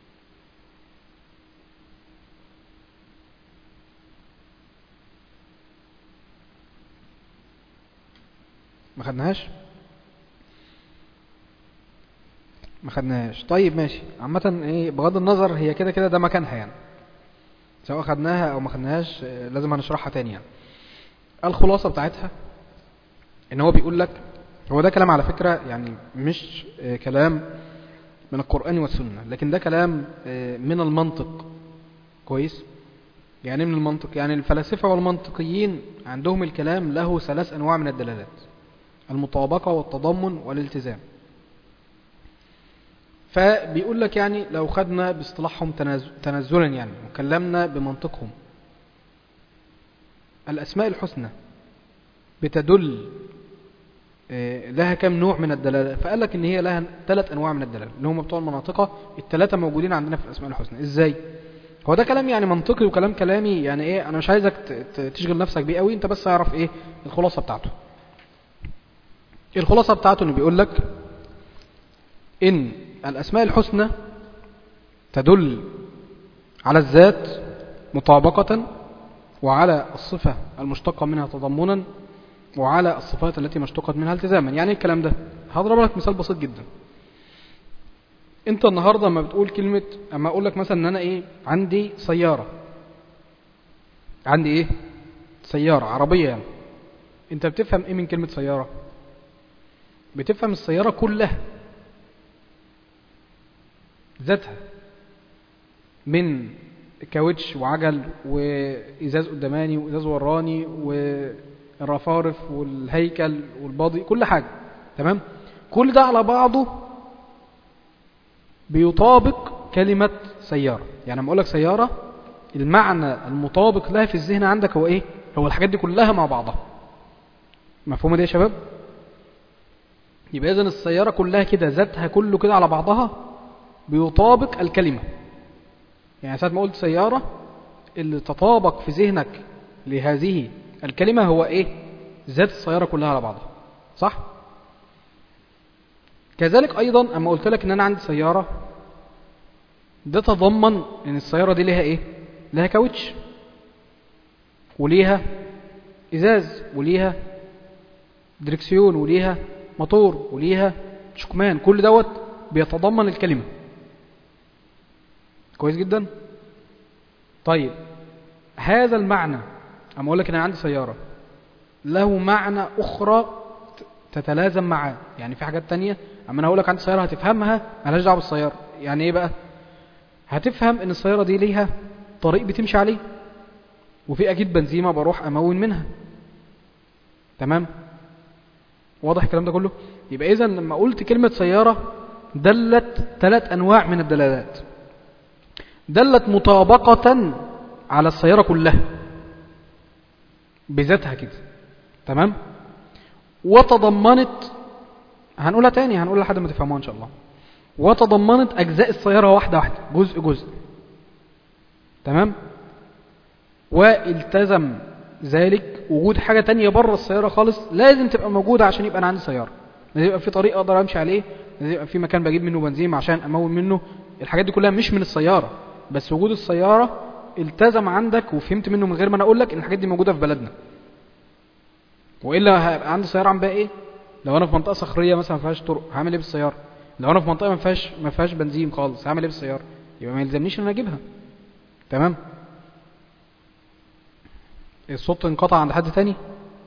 ما خدناهاش ما خدناهاش طيب ماشي عامة ايه بغض النظر هي كده كده ده مكانها يعني سواء خدناها او ما خدناهاش اه، لازم هنشرحها تاني يعني الخلاصة بتاعتها ان هو بيقول لك هو ده كلام على فكرة يعني مش اه، كلام من القرآن والسنة لكن ده كلام اه، من المنطق كويس يعني إيه من المنطق يعني الفلاسفة والمنطقيين عندهم الكلام له ثلاث أنواع من الدلالات المطابقة والتضمن والالتزام فبيقول لك يعني لو خدنا باصطلاحهم تناز- تنزلا يعني وكلمنا بمنطقهم الأسماء الحسنى بتدل آه، لها كم نوع من الدلالة فقال لك ان هي لها ثلاث انواع من الدلالة اللي هم بتوع المناطقة الثلاثة موجودين عندنا في الاسماء الحسنى ازاي هو ده كلام يعني منطقي وكلام كلامي يعني ايه انا مش عايزك ت- ت- تشغل نفسك بيه قوي انت بس اعرف ايه الخلاصة بتاعته الخلاصة بتاعته انه بيقول لك ان الاسماء الحسنى تدل على الذات مطابقة وعلى الصفة المشتقة منها تضمنا وعلى الصفات التي مشتقت منها التزاما يعني إيه الكلام ده هضرب لك مثال بسيط جدا انت النهاردة لما بتقول كلمة اما اقول لك مثلا ان انا ايه عندي سيارة عندي ايه سيارة عربية يعني انت بتفهم ايه من كلمة سيارة بتفهم السيارة كلها ذاتها من كاوتش وعجل وإزاز قداماني وإزاز وراني والرفارف والهيكل والباضي كل حاجة تمام كل ده على بعضه بيطابق كلمة سيارة يعني لما أقول لك سيارة المعنى المطابق لها في الذهن عندك هو إيه هو الحاجات دي كلها مع بعضها مفهومة دي يا شباب يبقى إذن السيارة كلها كده ذاتها كله كده على بعضها بيطابق الكلمة يعني ساعة ما قلت سيارة اللي تطابق في ذهنك لهذه الكلمة هو ايه ذات السيارة كلها على بعضها صح كذلك ايضا اما قلت لك ان انا عندي سيارة ده تضمن ان السيارة دي ليها ايه لها كاوتش وليها ازاز وليها دركسيون وليها موتور وليها شكمان كل دوت بيتضمن الكلمة كويس جدا طيب هذا المعنى اما اقول لك ان انا عندي سيارة له معنى اخرى تتلازم معاه يعني في حاجات تانية اما انا اقول لك عندي سيارة هتفهمها مالهاش دعوه بالسيارة يعني ايه بقى هتفهم ان السيارة دي ليها طريق بتمشي عليه وفي اكيد بنزيمة بروح امون منها تمام واضح الكلام ده كله يبقى اذا لما قلت كلمة سيارة دلت ثلاث انواع من الدلالات دلت مطابقة على السيارة كلها بذاتها كده تمام وتضمنت هنقولها تاني هنقولها لحد ما تفهموها ان شاء الله وتضمنت اجزاء السيارة واحدة واحدة جزء جزء تمام والتزم ذلك وجود حاجة تانية بره السيارة خالص لازم تبقى موجودة عشان يبقى انا عندي سيارة لازم يبقى في طريق اقدر امشي عليه لازم يبقى في مكان بجيب منه بنزين عشان امون منه الحاجات دي كلها مش من السيارة بس وجود السيارة التزم عندك وفهمت منه من غير ما انا اقول لك ان الحاجات دي موجودة في بلدنا والا هيبقى عندي سيارة عن بقى ايه لو انا في منطقة صخرية مثلا ما فيهاش طرق هعمل ايه بالسيارة لو انا في منطقة ما فيهاش ما فيهاش بنزين خالص هعمل ايه بالسيارة يبقى ما يلزمنيش ان انا اجيبها تمام الصوت انقطع عند حد تاني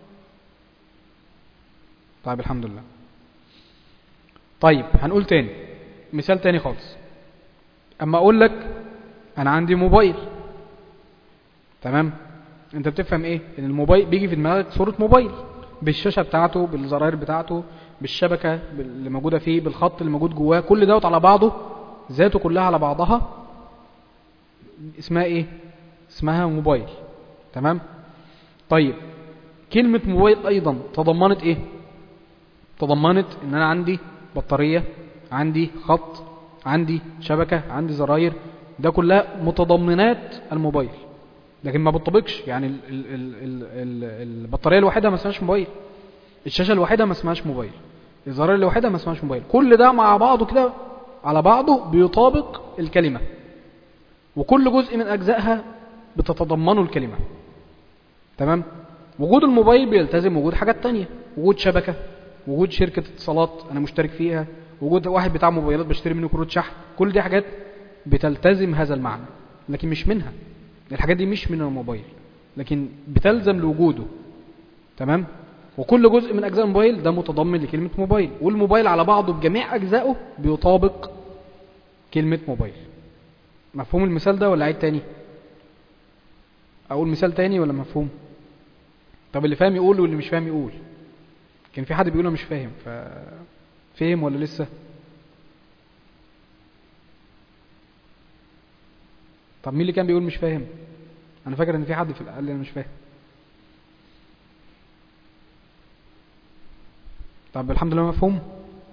طيب الحمد لله طيب هنقول تاني مثال تاني خالص اما اقول لك انا عندي موبايل تمام انت بتفهم ايه ان الموبايل بيجي في دماغك صورة موبايل بالشاشة بتاعته بالزراير بتاعته بالشبكة اللي موجودة فيه بالخط اللي موجود جواه كل دوت على بعضه ذاته كلها على بعضها اسمها ايه اسمها موبايل تمام طيب كلمة موبايل أيضا تضمنت إيه تضمنت إن أنا عندي بطارية عندي خط عندي شبكة عندي زراير ده كلها متضمنات الموبايل لكن ما بتطبقش يعني ال ال ال ال ال البطارية الواحدة ما اسمهاش موبايل الشاشة الواحدة ما اسمهاش موبايل الزراير الواحدة ما اسمهاش موبايل كل ده مع بعضه كده على بعضه بيطابق الكلمة وكل جزء من أجزائها بتتضمنه الكلمة تمام وجود الموبايل بيلتزم وجود حاجات تانية وجود شبكة وجود شركة اتصالات أنا مشترك فيها وجود واحد بتاع موبايلات بشتري منه كروت شحن كل دي حاجات بتلتزم هذا المعنى لكن مش منها الحاجات دي مش من الموبايل لكن بتلزم لوجوده تمام وكل جزء من أجزاء الموبايل ده متضمن لكلمة موبايل والموبايل على بعضه بجميع أجزائه بيطابق كلمة موبايل مفهوم المثال ده ولا عيد تاني أقول مثال تاني ولا مفهوم طب اللي فاهم يقول واللي مش فاهم يقول كان في حد بيقول انا مش فاهم ف فهم ولا لسه طب مين اللي كان بيقول مش فاهم انا فاكر ان في حد في قال لي انا مش فاهم طب الحمد لله مفهوم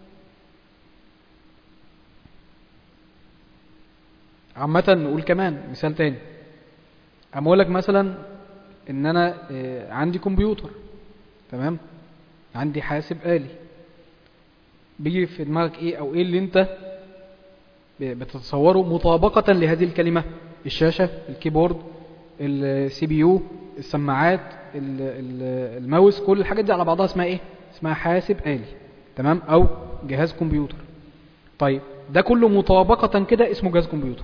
عامة نقول كمان مثال تاني اما اقول لك مثلا ان انا آه، عندي كمبيوتر تمام عندي حاسب آلي بيجي في دماغك ايه او ايه اللي انت ب- بتتصوره مطابقة لهذه الكلمة الشاشة الكيبورد السي بي يو السماعات ال- ال- الماوس كل الحاجات دي على بعضها اسمها ايه اسمها حاسب آلي تمام او جهاز كمبيوتر طيب ده كله مطابقة كده اسمه جهاز كمبيوتر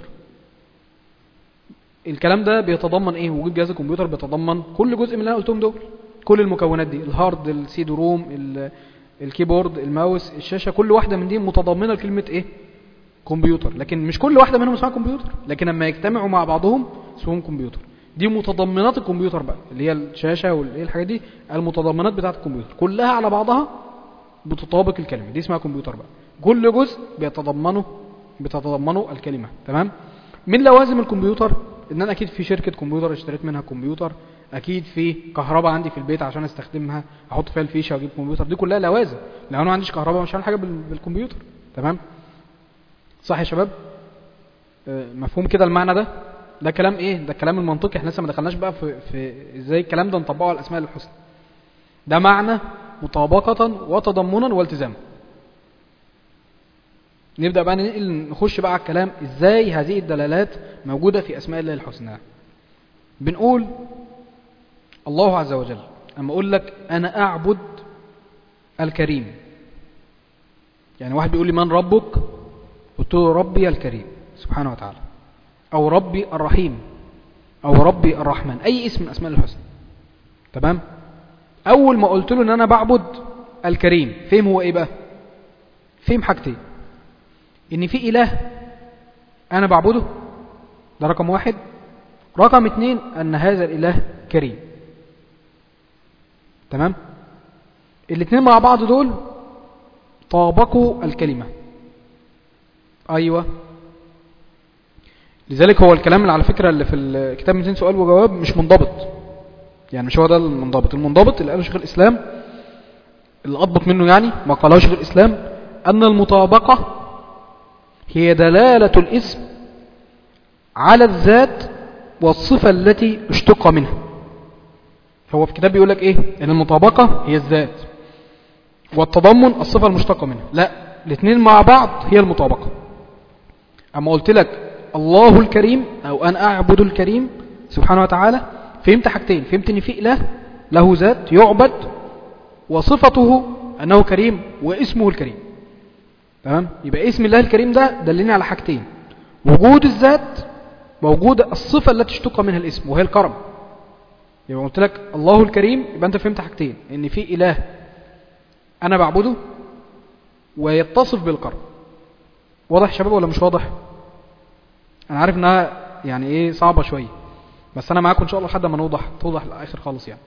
الكلام ده بيتضمن ايه وجود جهاز الكمبيوتر بيتضمن كل جزء من اللي انا قلتهم دول كل المكونات دي الهارد السي دي روم ال- الكيبورد الماوس الشاشه كل واحده من دي متضمنه لكلمه ايه كمبيوتر لكن مش كل واحده منهم اسمها كمبيوتر لكن لما يجتمعوا مع بعضهم اسمهم كمبيوتر دي متضمنات الكمبيوتر بقى اللي هي الشاشه والايه الحاجات دي المتضمنات بتاعه الكمبيوتر كلها على بعضها بتطابق الكلمه دي اسمها كمبيوتر بقى كل جزء بيتضمنه بتتضمنه الكلمه تمام من لوازم الكمبيوتر ان انا اكيد في شركه كمبيوتر اشتريت منها كمبيوتر اكيد في كهرباء عندي في البيت عشان استخدمها احط فيها الفيشه واجيب كمبيوتر دي كلها لوازم لو انا ما عنديش كهرباء مش هعمل حاجه بال- بالكمبيوتر تمام صح يا شباب آه، مفهوم كده المعنى ده ده كلام ايه ده كلام المنطقي احنا لسه ما دخلناش بقى في, في ازاي الكلام ده نطبقه على الاسماء الحسنى ده معنى مطابقة وتضمنا والتزاما نبدأ بقى ننقل نخش بقى على الكلام ازاي هذه الدلالات موجودة في اسماء الله الحسنى بنقول الله عز وجل اما اقول لك انا اعبد الكريم يعني واحد بيقول لي من ربك قلت له ربي الكريم سبحانه وتعالى او ربي الرحيم او ربي الرحمن اي اسم من اسماء الله الحسنى تمام اول ما قلت له ان انا بعبد الكريم فهم هو ايه بقى فهم حاجتين ان في اله انا بعبده ده رقم واحد رقم اتنين ان هذا الاله كريم تمام الاتنين مع بعض دول طابقوا الكلمة ايوه لذلك هو الكلام اللي على فكرة اللي في الكتاب 200 سؤال وجواب مش منضبط يعني مش هو ده المنضبط المنضبط اللي قاله شيخ الإسلام اللي أضبط منه يعني ما قاله شيخ الإسلام أن المطابقة هي دلالة الاسم على الذات والصفة التي اشتق منها هو في كتاب بيقول لك ايه ان المطابقة هي الذات والتضمن الصفة المشتقة منها لا الاثنين مع بعض هي المطابقة اما قلت لك الله الكريم او ان اعبد الكريم سبحانه وتعالى فهمت حاجتين فهمت ان في اله له ذات يعبد وصفته انه كريم واسمه الكريم تمام يبقى اسم الله الكريم ده دلني على حاجتين وجود الذات ووجود الصفة التي اشتق منها الاسم وهي الكرم يبقى قلت لك الله الكريم يبقى انت فهمت حاجتين ان في اله انا بعبده ويتصف بالكرم واضح يا شباب ولا مش واضح انا عارف انها يعني ايه صعبة شوية بس انا معاكم ان شاء الله لحد ما نوضح توضح للاخر خالص يعني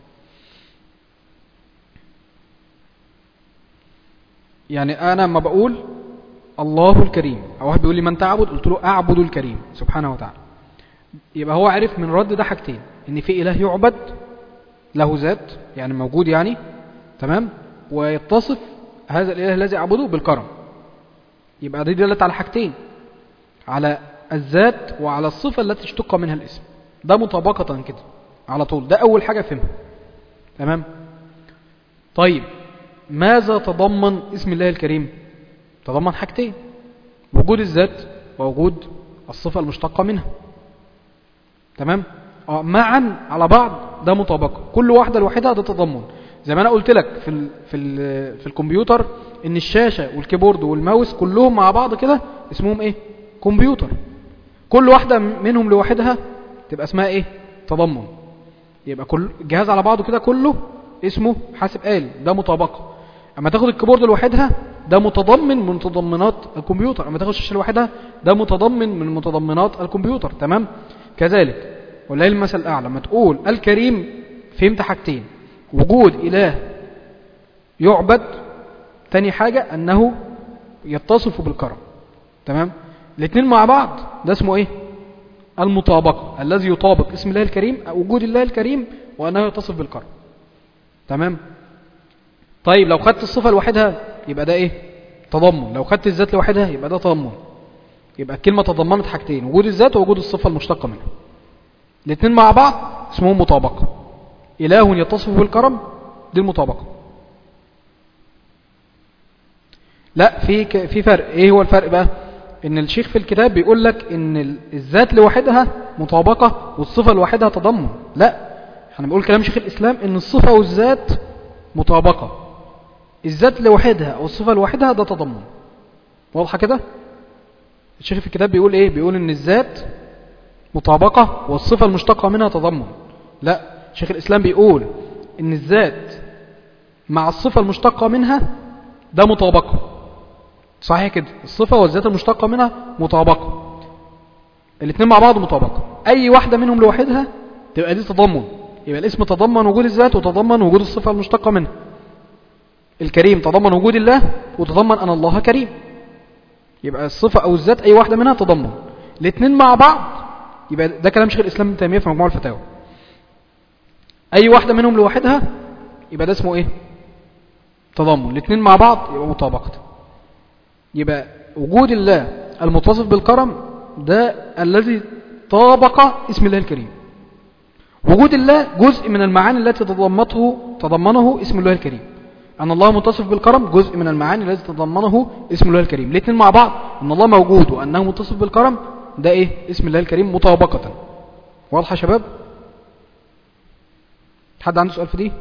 يعني انا لما بقول الله الكريم او واحد بيقول لي من تعبد قلت له اعبد الكريم سبحانه وتعالى يبقى هو عرف من رد ده حاجتين ان في اله يعبد له ذات يعني موجود يعني تمام ويتصف هذا الإله الذي أعبده بالكرم يبقى دي دلت على حاجتين على الذات وعلى الصفة التي اشتق منها الاسم ده مطابقة كده على طول ده أول حاجة فهمها تمام طيب ماذا تضمن اسم الله الكريم تضمن حاجتين وجود الذات ووجود الصفة المشتقة منها تمام اه معا على بعض ده مطابقة كل واحدة لوحدها ده تضمن زي ما انا قلت لك في ال في ال في الكمبيوتر ان الشاشة والكيبورد والماوس كلهم مع بعض كده اسمهم ايه كمبيوتر كل واحدة منهم لوحدها تبقى اسمها ايه تضمن يبقى كل جهاز على بعضه كده كله اسمه حاسب آلي ده مطابقة اما تاخد الكيبورد لوحدها ده متضمن من متضمنات الكمبيوتر اما تاخد الشاشة لوحدها ده متضمن من متضمنات الكمبيوتر تمام كذلك ولله المثل الأعلى لما تقول الكريم فهمت حاجتين وجود إله يعبد تاني حاجة أنه يتصف بالكرم تمام الاثنين مع بعض ده اسمه ايه المطابقة الذي يطابق اسم الله الكريم وجود الله الكريم وأنه يتصف بالكرم تمام طيب لو خدت الصفة لوحدها يبقى ده ايه تضمن لو خدت الذات لوحدها يبقى ده تضمن يبقى الكلمة تضمنت حاجتين وجود الذات ووجود الصفة المشتقة منها الاثنين مع بعض اسمهم مطابقة إله يتصف بالكرم دي المطابقة لا في ك... في فرق ايه هو الفرق بقى ان الشيخ في الكتاب بيقول لك ان الذات لوحدها مطابقة والصفة لوحدها تضمن لا احنا بنقول كلام شيخ الاسلام ان الصفة والذات مطابقة الذات لوحدها او الصفة لوحدها ده تضمن واضحة كده الشيخ في الكتاب بيقول ايه بيقول ان الذات مطابقة والصفة المشتقة منها تضمن لا شيخ الإسلام بيقول إن الذات مع الصفة المشتقة منها ده مطابقة صحيح كده الصفة والذات المشتقة منها مطابقة الاثنين مع بعض مطابقة أي واحدة منهم لوحدها تبقى دي تضمن يبقى الاسم تضمن وجود الذات وتضمن وجود الصفة المشتقة منها الكريم تضمن وجود الله وتضمن أن الله كريم يبقى الصفة أو الذات أي واحدة منها تضمن الاثنين مع بعض يبقى ده كلام شيخ الإسلام ابن تيمية في مجموع الفتاوى أي واحدة منهم لوحدها يبقى ده اسمه إيه تضمن الاثنين مع بعض يبقى مطابقة يبقى وجود الله المتصف بالكرم ده الذي طابق اسم الله الكريم وجود الله جزء من المعاني التي تضمته تضمنه اسم الله الكريم أن الله متصف بالكرم جزء من المعاني التي تضمنه اسم الله الكريم الاثنين مع بعض أن الله موجود وأنه متصف بالكرم ده ايه اسم الله الكريم مطابقة واضحة يا شباب حد عنده سؤال في دي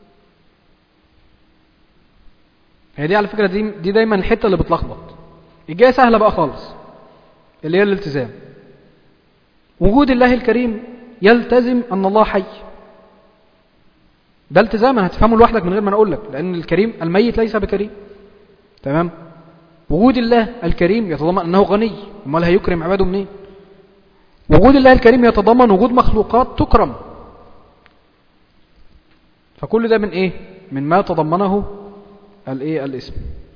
هي دي على فكرة دي, دي دايما الحتة اللي بتلخبط الجاية سهلة بقى خالص اللي هي الالتزام وجود الله الكريم يلتزم أن الله حي ده التزام هتفهمه لوحدك من غير ما اقول لك لأن الكريم الميت ليس بكريم تمام وجود الله الكريم يتضمن أنه غني امال هيكرم عباده منين وجود الله الكريم يتضمن وجود مخلوقات تكرم فكل ده من ايه من ما تضمنه الايه الاسم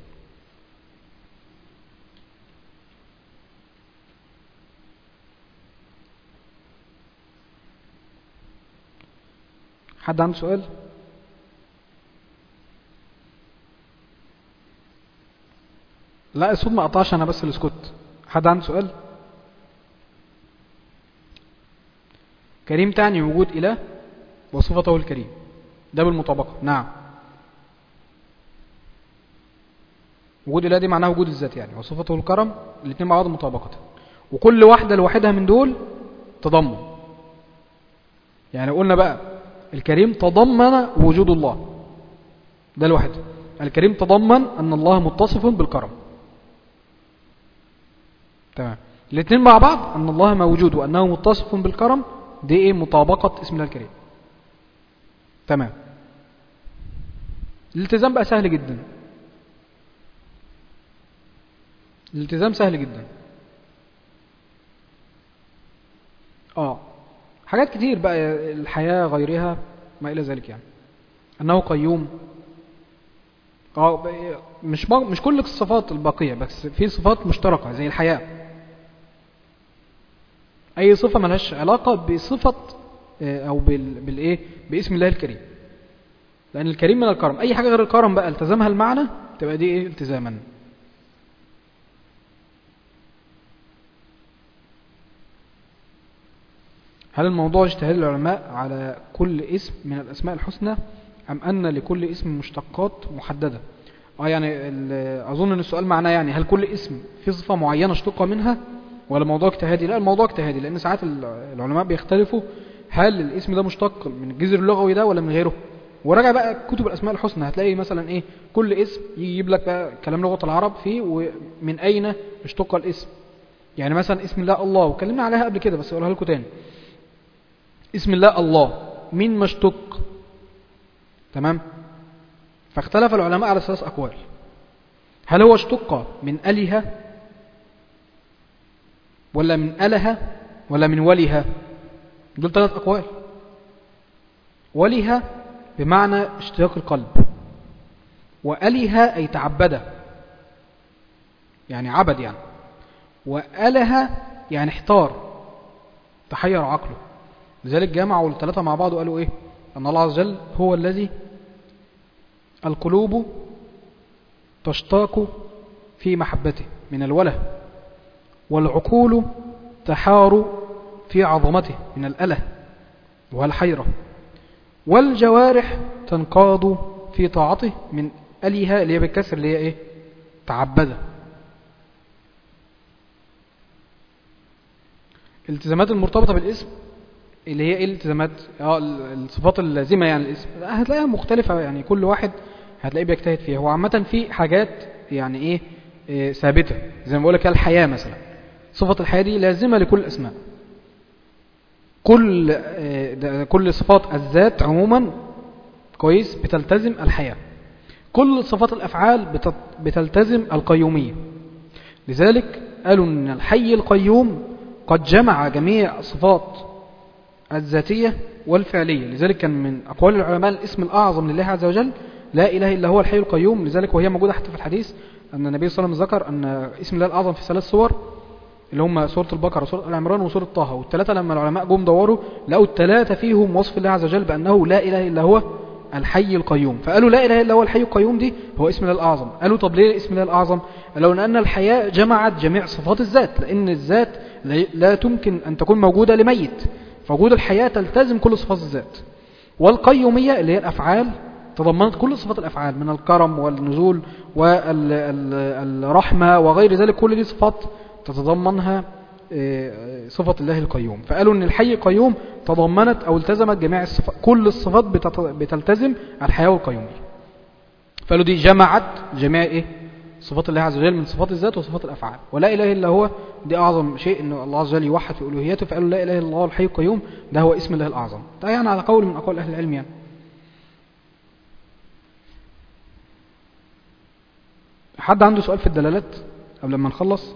حد عنده سؤال لا الصوت ما قطعش انا بس اللي اسكت حد عنده سؤال كريم تعني وجود اله وصفته الكريم ده بالمطابقة نعم وجود اله دي معناها وجود الذات يعني وصفته الكرم الاثنين مع بعض مطابقة وكل واحدة لوحدها من دول تضمن يعني قلنا بقى الكريم تضمن وجود الله ده الواحد الكريم تضمن أن الله متصف بالكرم تمام الاثنين مع بعض أن الله موجود وأنه متصف بالكرم دي ايه مطابقة اسم الله الكريم تمام الالتزام بقى سهل جدا الالتزام سهل جدا اه حاجات كتير بقى الحياة غيرها ما إلى ذلك يعني أنه قيوم اه مش مش كل الصفات الباقية بس في صفات مشتركة زي الحياة أي صفة ملهاش علاقة بصفة آه، أو بال- بالإيه باسم الله الكريم لأن الكريم من الكرم أي حاجة غير الكرم بقى التزمها المعنى تبقى دي إيه التزاما هل الموضوع اجتهاد العلماء على كل اسم من الأسماء الحسنى أم أن لكل اسم مشتقات محددة اه يعني ال- أظن أن السؤال معناه يعني هل كل اسم في صفة معينة اشتق منها ولا موضوع اجتهادي لا الموضوع اجتهادي لأن ساعات ال- العلماء بيختلفوا هل الاسم ده مشتق من الجذر اللغوي ده ولا من غيره وراجع بقى كتب الأسماء الحسنى هتلاقي مثلا إيه كل اسم يجيب لك بقى كلام لغة العرب فيه ومن أين اشتق الاسم يعني مثلا اسم الله الله وكلمنا عليها قبل كده بس أقولها لكم تاني اسم الله الله مين ما اشتق تمام فاختلف العلماء على ثلاث أقوال هل هو اشتق من أله ولا من أله ولا من ولها دول ثلاث أقوال ولها بمعنى اشتياق القلب وأله أي تعبد يعني عبد يعني وأله يعني احتار تحير عقله لذلك جمعوا الثلاثة مع بعض وقالوا إيه أن الله عز وجل هو الذي القلوب تشتاق في محبته من الوله والعقول تحار في عظمته من الأله والحيرة والجوارح تنقاد في طاعته من أليها اللي هي بالكسر اللي هي إيه تعبده الالتزامات المرتبطة بالاسم اللي هي ايه الالتزامات اه ال- الصفات اللازمة يعني الاسم هتلاقيها مختلفة يعني كل واحد هتلاقيه بيجتهد فيها هو عامة في حاجات يعني ايه, إيه ثابتة زي ما بقول لك الحياة مثلا صفة الحياة دي لازمة لكل الأسماء كل آه، ده- كل صفات الذات عموما كويس بتلتزم الحياة كل صفات الأفعال بتت- بتلتزم القيومية لذلك قالوا أن الحي القيوم قد جمع جميع صفات الذاتية والفعلية لذلك كان من أقوال العلماء الاسم الأعظم لله عز وجل لا إله إلا هو الحي القيوم لذلك وهي موجودة حتى في الحديث أن النبي صلى الله عليه وسلم ذكر أن اسم الله الأعظم في ثلاث صور اللي هم سورة البقرة وسورة العمران وسورة طه والثلاثة لما العلماء جم دوروا لقوا الثلاثة فيهم وصف الله عز وجل بأنه لا إله إلا هو الحي القيوم فقالوا لا إله إلا هو الحي القيوم دي هو اسم الله الأعظم قالوا طب ليه اسم الله الأعظم قالوا لأن الحياة جمعت جميع صفات الذات لأن الذات لا- لا تمكن أن تكون موجودة لميت فوجود الحياة تلتزم كل صفات الذات والقيومية اللي هي الأفعال تضمنت كل صفات الأفعال من الكرم والنزول والرحمة وغير ذلك كل دي صفات تتضمنها آه، صفة الله القيوم فقالوا أن الحي القيوم تضمنت أو التزمت جميع الصفات كل الصفات بتت- بتلتزم الحياة والقيومية فقالوا دي جمعت جميع إيه صفات الله عز وجل من صفات الذات وصفات الأفعال ولا إله إلا هو دي أعظم شيء أن الله عز وجل يوحد في ألوهيته فقالوا لا إله إلا الله الحي القيوم ده هو اسم الله الأعظم ده يعني على قول من أقوال أهل العلم يعني حد عنده سؤال في الدلالات قبل ما نخلص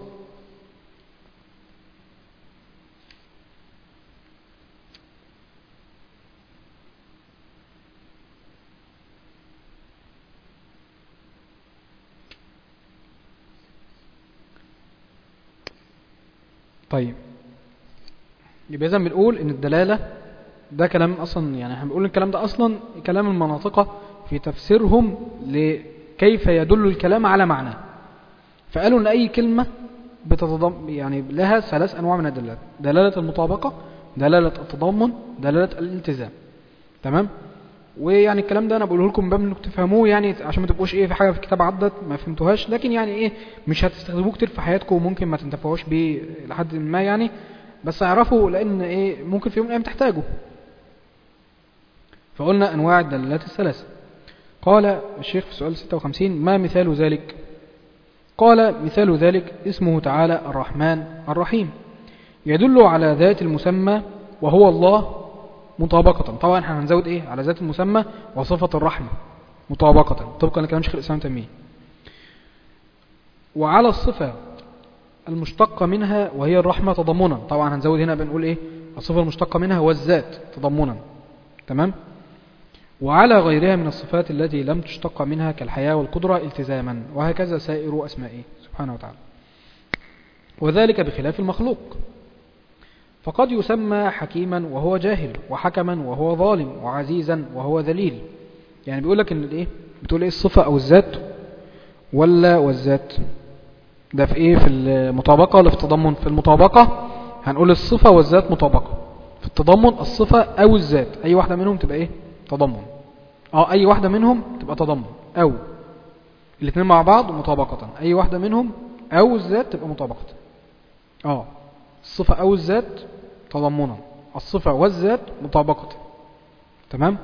طيب يبقى إذا بنقول إن الدلالة ده كلام أصلا يعني احنا بنقول الكلام ده أصلا كلام المناطقة في تفسيرهم لكيف يدل الكلام على معناه فقالوا إن أي كلمة بتتضم يعني لها ثلاث أنواع من الدلالات دلالة المطابقة دلالة التضمن دلالة الالتزام تمام ويعني الكلام ده انا بقوله لكم من باب انكم تفهموه يعني عشان ما تبقوش ايه في حاجه في الكتاب عدت ما فهمتوهاش لكن يعني ايه مش هتستخدموه كتير في حياتكم وممكن ما تنتفعوش بيه لحد ما يعني بس اعرفوا لان ايه ممكن في يوم من الايام تحتاجوا فقلنا انواع الدلالات الثلاثه قال الشيخ في سؤال 56 ما مثال ذلك قال مثال ذلك اسمه تعالى الرحمن الرحيم يدل على ذات المسمى وهو الله مطابقة طبعا احنا هنزود ايه على ذات المسمى وصفة الرحمة مطابقة طبقا لكلام شيخ الإسلام تيمية وعلى الصفة المشتقة منها وهي الرحمة تضمنا طبعا هنزود هنا بنقول ايه الصفة المشتقة منها والذات تضمنا تمام وعلى غيرها من الصفات التي لم تشتق منها كالحياة والقدرة التزاما وهكذا سائر أسمائه سبحانه وتعالى وذلك بخلاف المخلوق فقد يسمى حكيما وهو جاهل وحكما وهو ظالم وعزيزا وهو ذليل يعني بيقول لك ان الايه بتقول ايه الصفة او الذات ولا والذات ده في ايه في المطابقة ولا في التضمن في المطابقة هنقول الصفة والذات مطابقة في التضمن الصفة او الذات اي واحدة منهم تبقى ايه تضمن اه اي واحدة منهم تبقى تضمن او الاثنين مع بعض مطابقة اي واحدة منهم او الذات تبقى مطابقة اه الصفة او الذات تضمنا الصفة والذات مطابقة تمام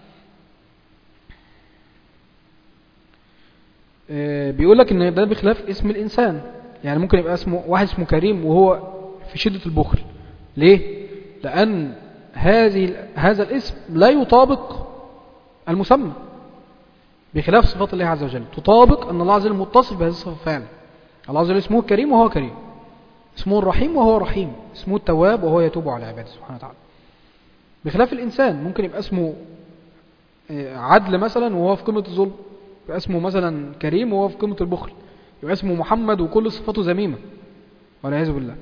آه بيقول لك ان ده بخلاف اسم الانسان يعني ممكن يبقى اسمه واحد اسمه كريم وهو في شدة البخل ليه لان هذه هذا الاسم لا يطابق المسمى بخلاف صفات الله عز وجل تطابق أن الله عز وجل متصف بهذه الصفة فعلا الله عز وجل اسمه كريم وهو كريم اسمه الرحيم وهو رحيم اسمه التواب وهو يتوب على عباده سبحانه وتعالى بخلاف الإنسان ممكن يبقى اسمه عدل مثلا وهو في قمة الظلم يبقى اسمه مثلا كريم وهو في قمة البخل يبقى اسمه محمد وكل صفاته ذميمة والعياذ بالله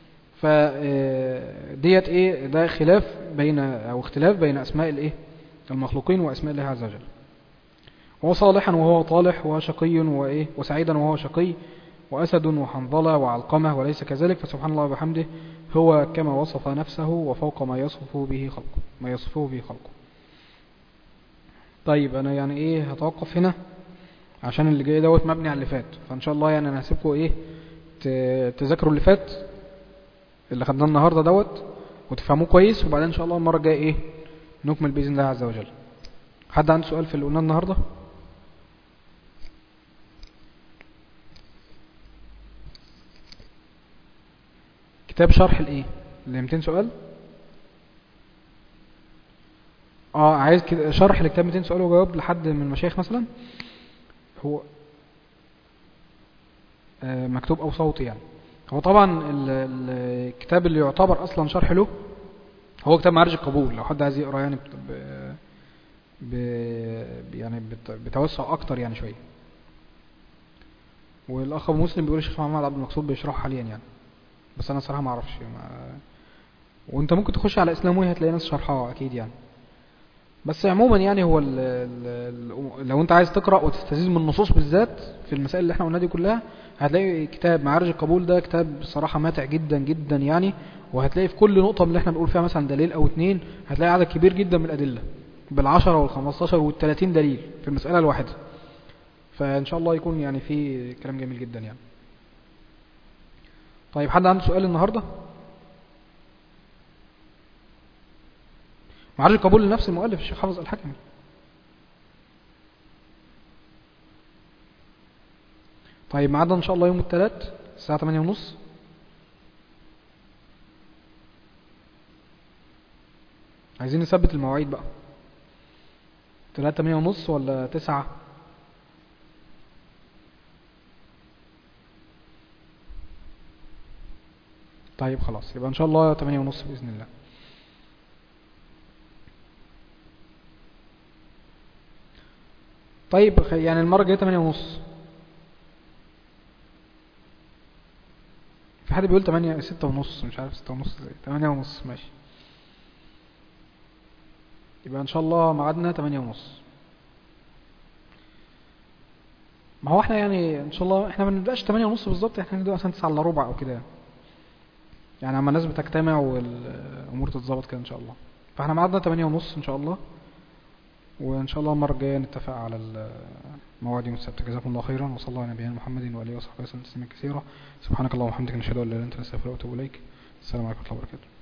فديت ايه ده خلاف بين او اختلاف بين اسماء الايه المخلوقين واسماء الله عز وجل وهو صالحا وهو طالح وشقي وإيه وسعيدا وهو شقي وأسد وحنظلة وعلقمة وليس كذلك فسبحان الله وبحمده هو كما وصف نفسه وفوق ما يصفه به خلقه ما يصفه به خلقه طيب أنا يعني إيه هتوقف هنا عشان اللي جاي دوت مبني على اللي فات فإن شاء الله يعني أنا هسيبكم إيه تذاكروا اللي فات اللي خدناه النهاردة دوت وتفهموه كويس وبعدين إن شاء الله المرة الجاية إيه نكمل بإذن الله عز وجل حد عنده سؤال في اللي قلناه النهارده كتاب شرح الايه ال 200 سؤال اه عايز كده شرح لكتاب 200 سؤال وجواب لحد من المشايخ مثلا هو آه مكتوب او صوتي يعني هو طبعا الكتاب اللي يعتبر اصلا شرح له هو كتاب معارج القبول لو حد عايز يقرا يعني ب... ب... يعني بتوسع اكتر يعني شويه والاخ ابو مسلم بيقول الشيخ محمد عبد المقصود بيشرحه حاليا يعني بس انا صراحه ما اعرفش ما... وانت ممكن تخش على اسلام وهي هتلاقي ناس شرحها اكيد يعني بس عموما يعني هو ال ال لو انت عايز تقرا وتستزيد من النصوص بالذات في المسائل اللي احنا قلناها دي كلها هتلاقي كتاب معارج القبول ده كتاب صراحه ماتع جدا جدا يعني وهتلاقي في كل نقطه من اللي احنا بنقول فيها مثلا دليل او اتنين هتلاقي عدد كبير جدا من الادله بالعشرة والخمستاشر والتلاتين دليل في المسألة الواحدة فإن شاء الله يكون يعني في كلام جميل جدا يعني طيب حد عنده سؤال النهاردة معرض القبول لنفس المؤلف الشيخ حافظ الحكمي طيب معادنا إن شاء الله يوم الثلاث الساعة 8 ونص عايزين نثبت المواعيد بقى تلاتة تمانية ونص ولا تسعة طيب خلاص يبقى ان شاء الله تمانية ونص بإذن الله طيب يعني المرة الجاية تمانية ونص في حد بيقول تمانية ستة ونص مش عارف ستة ونص ازاي تمانية ونص ماشي يبقى ان شاء الله ميعادنا تمانية ونص ما هو احنا يعني ان شاء الله احنا ما بنبداش تمانية ونص بالظبط احنا نبدا مثلا تسعة الا ربع او كده يعني اما الناس بتجتمع والامور تتظبط كده ان شاء الله فاحنا ميعادنا تمانية ونص ان شاء الله وان شاء الله المره الجايه نتفق على المواعيد يوم السبت جزاكم الله خيرا وصلى الله على نبينا محمد واله وصحبه وسلم تسليما كثيرا سبحانك اللهم وبحمدك نشهد ان لا اله الا انت نستغفرك ونتوب اليك السلام عليكم ورحمه الله وبركاته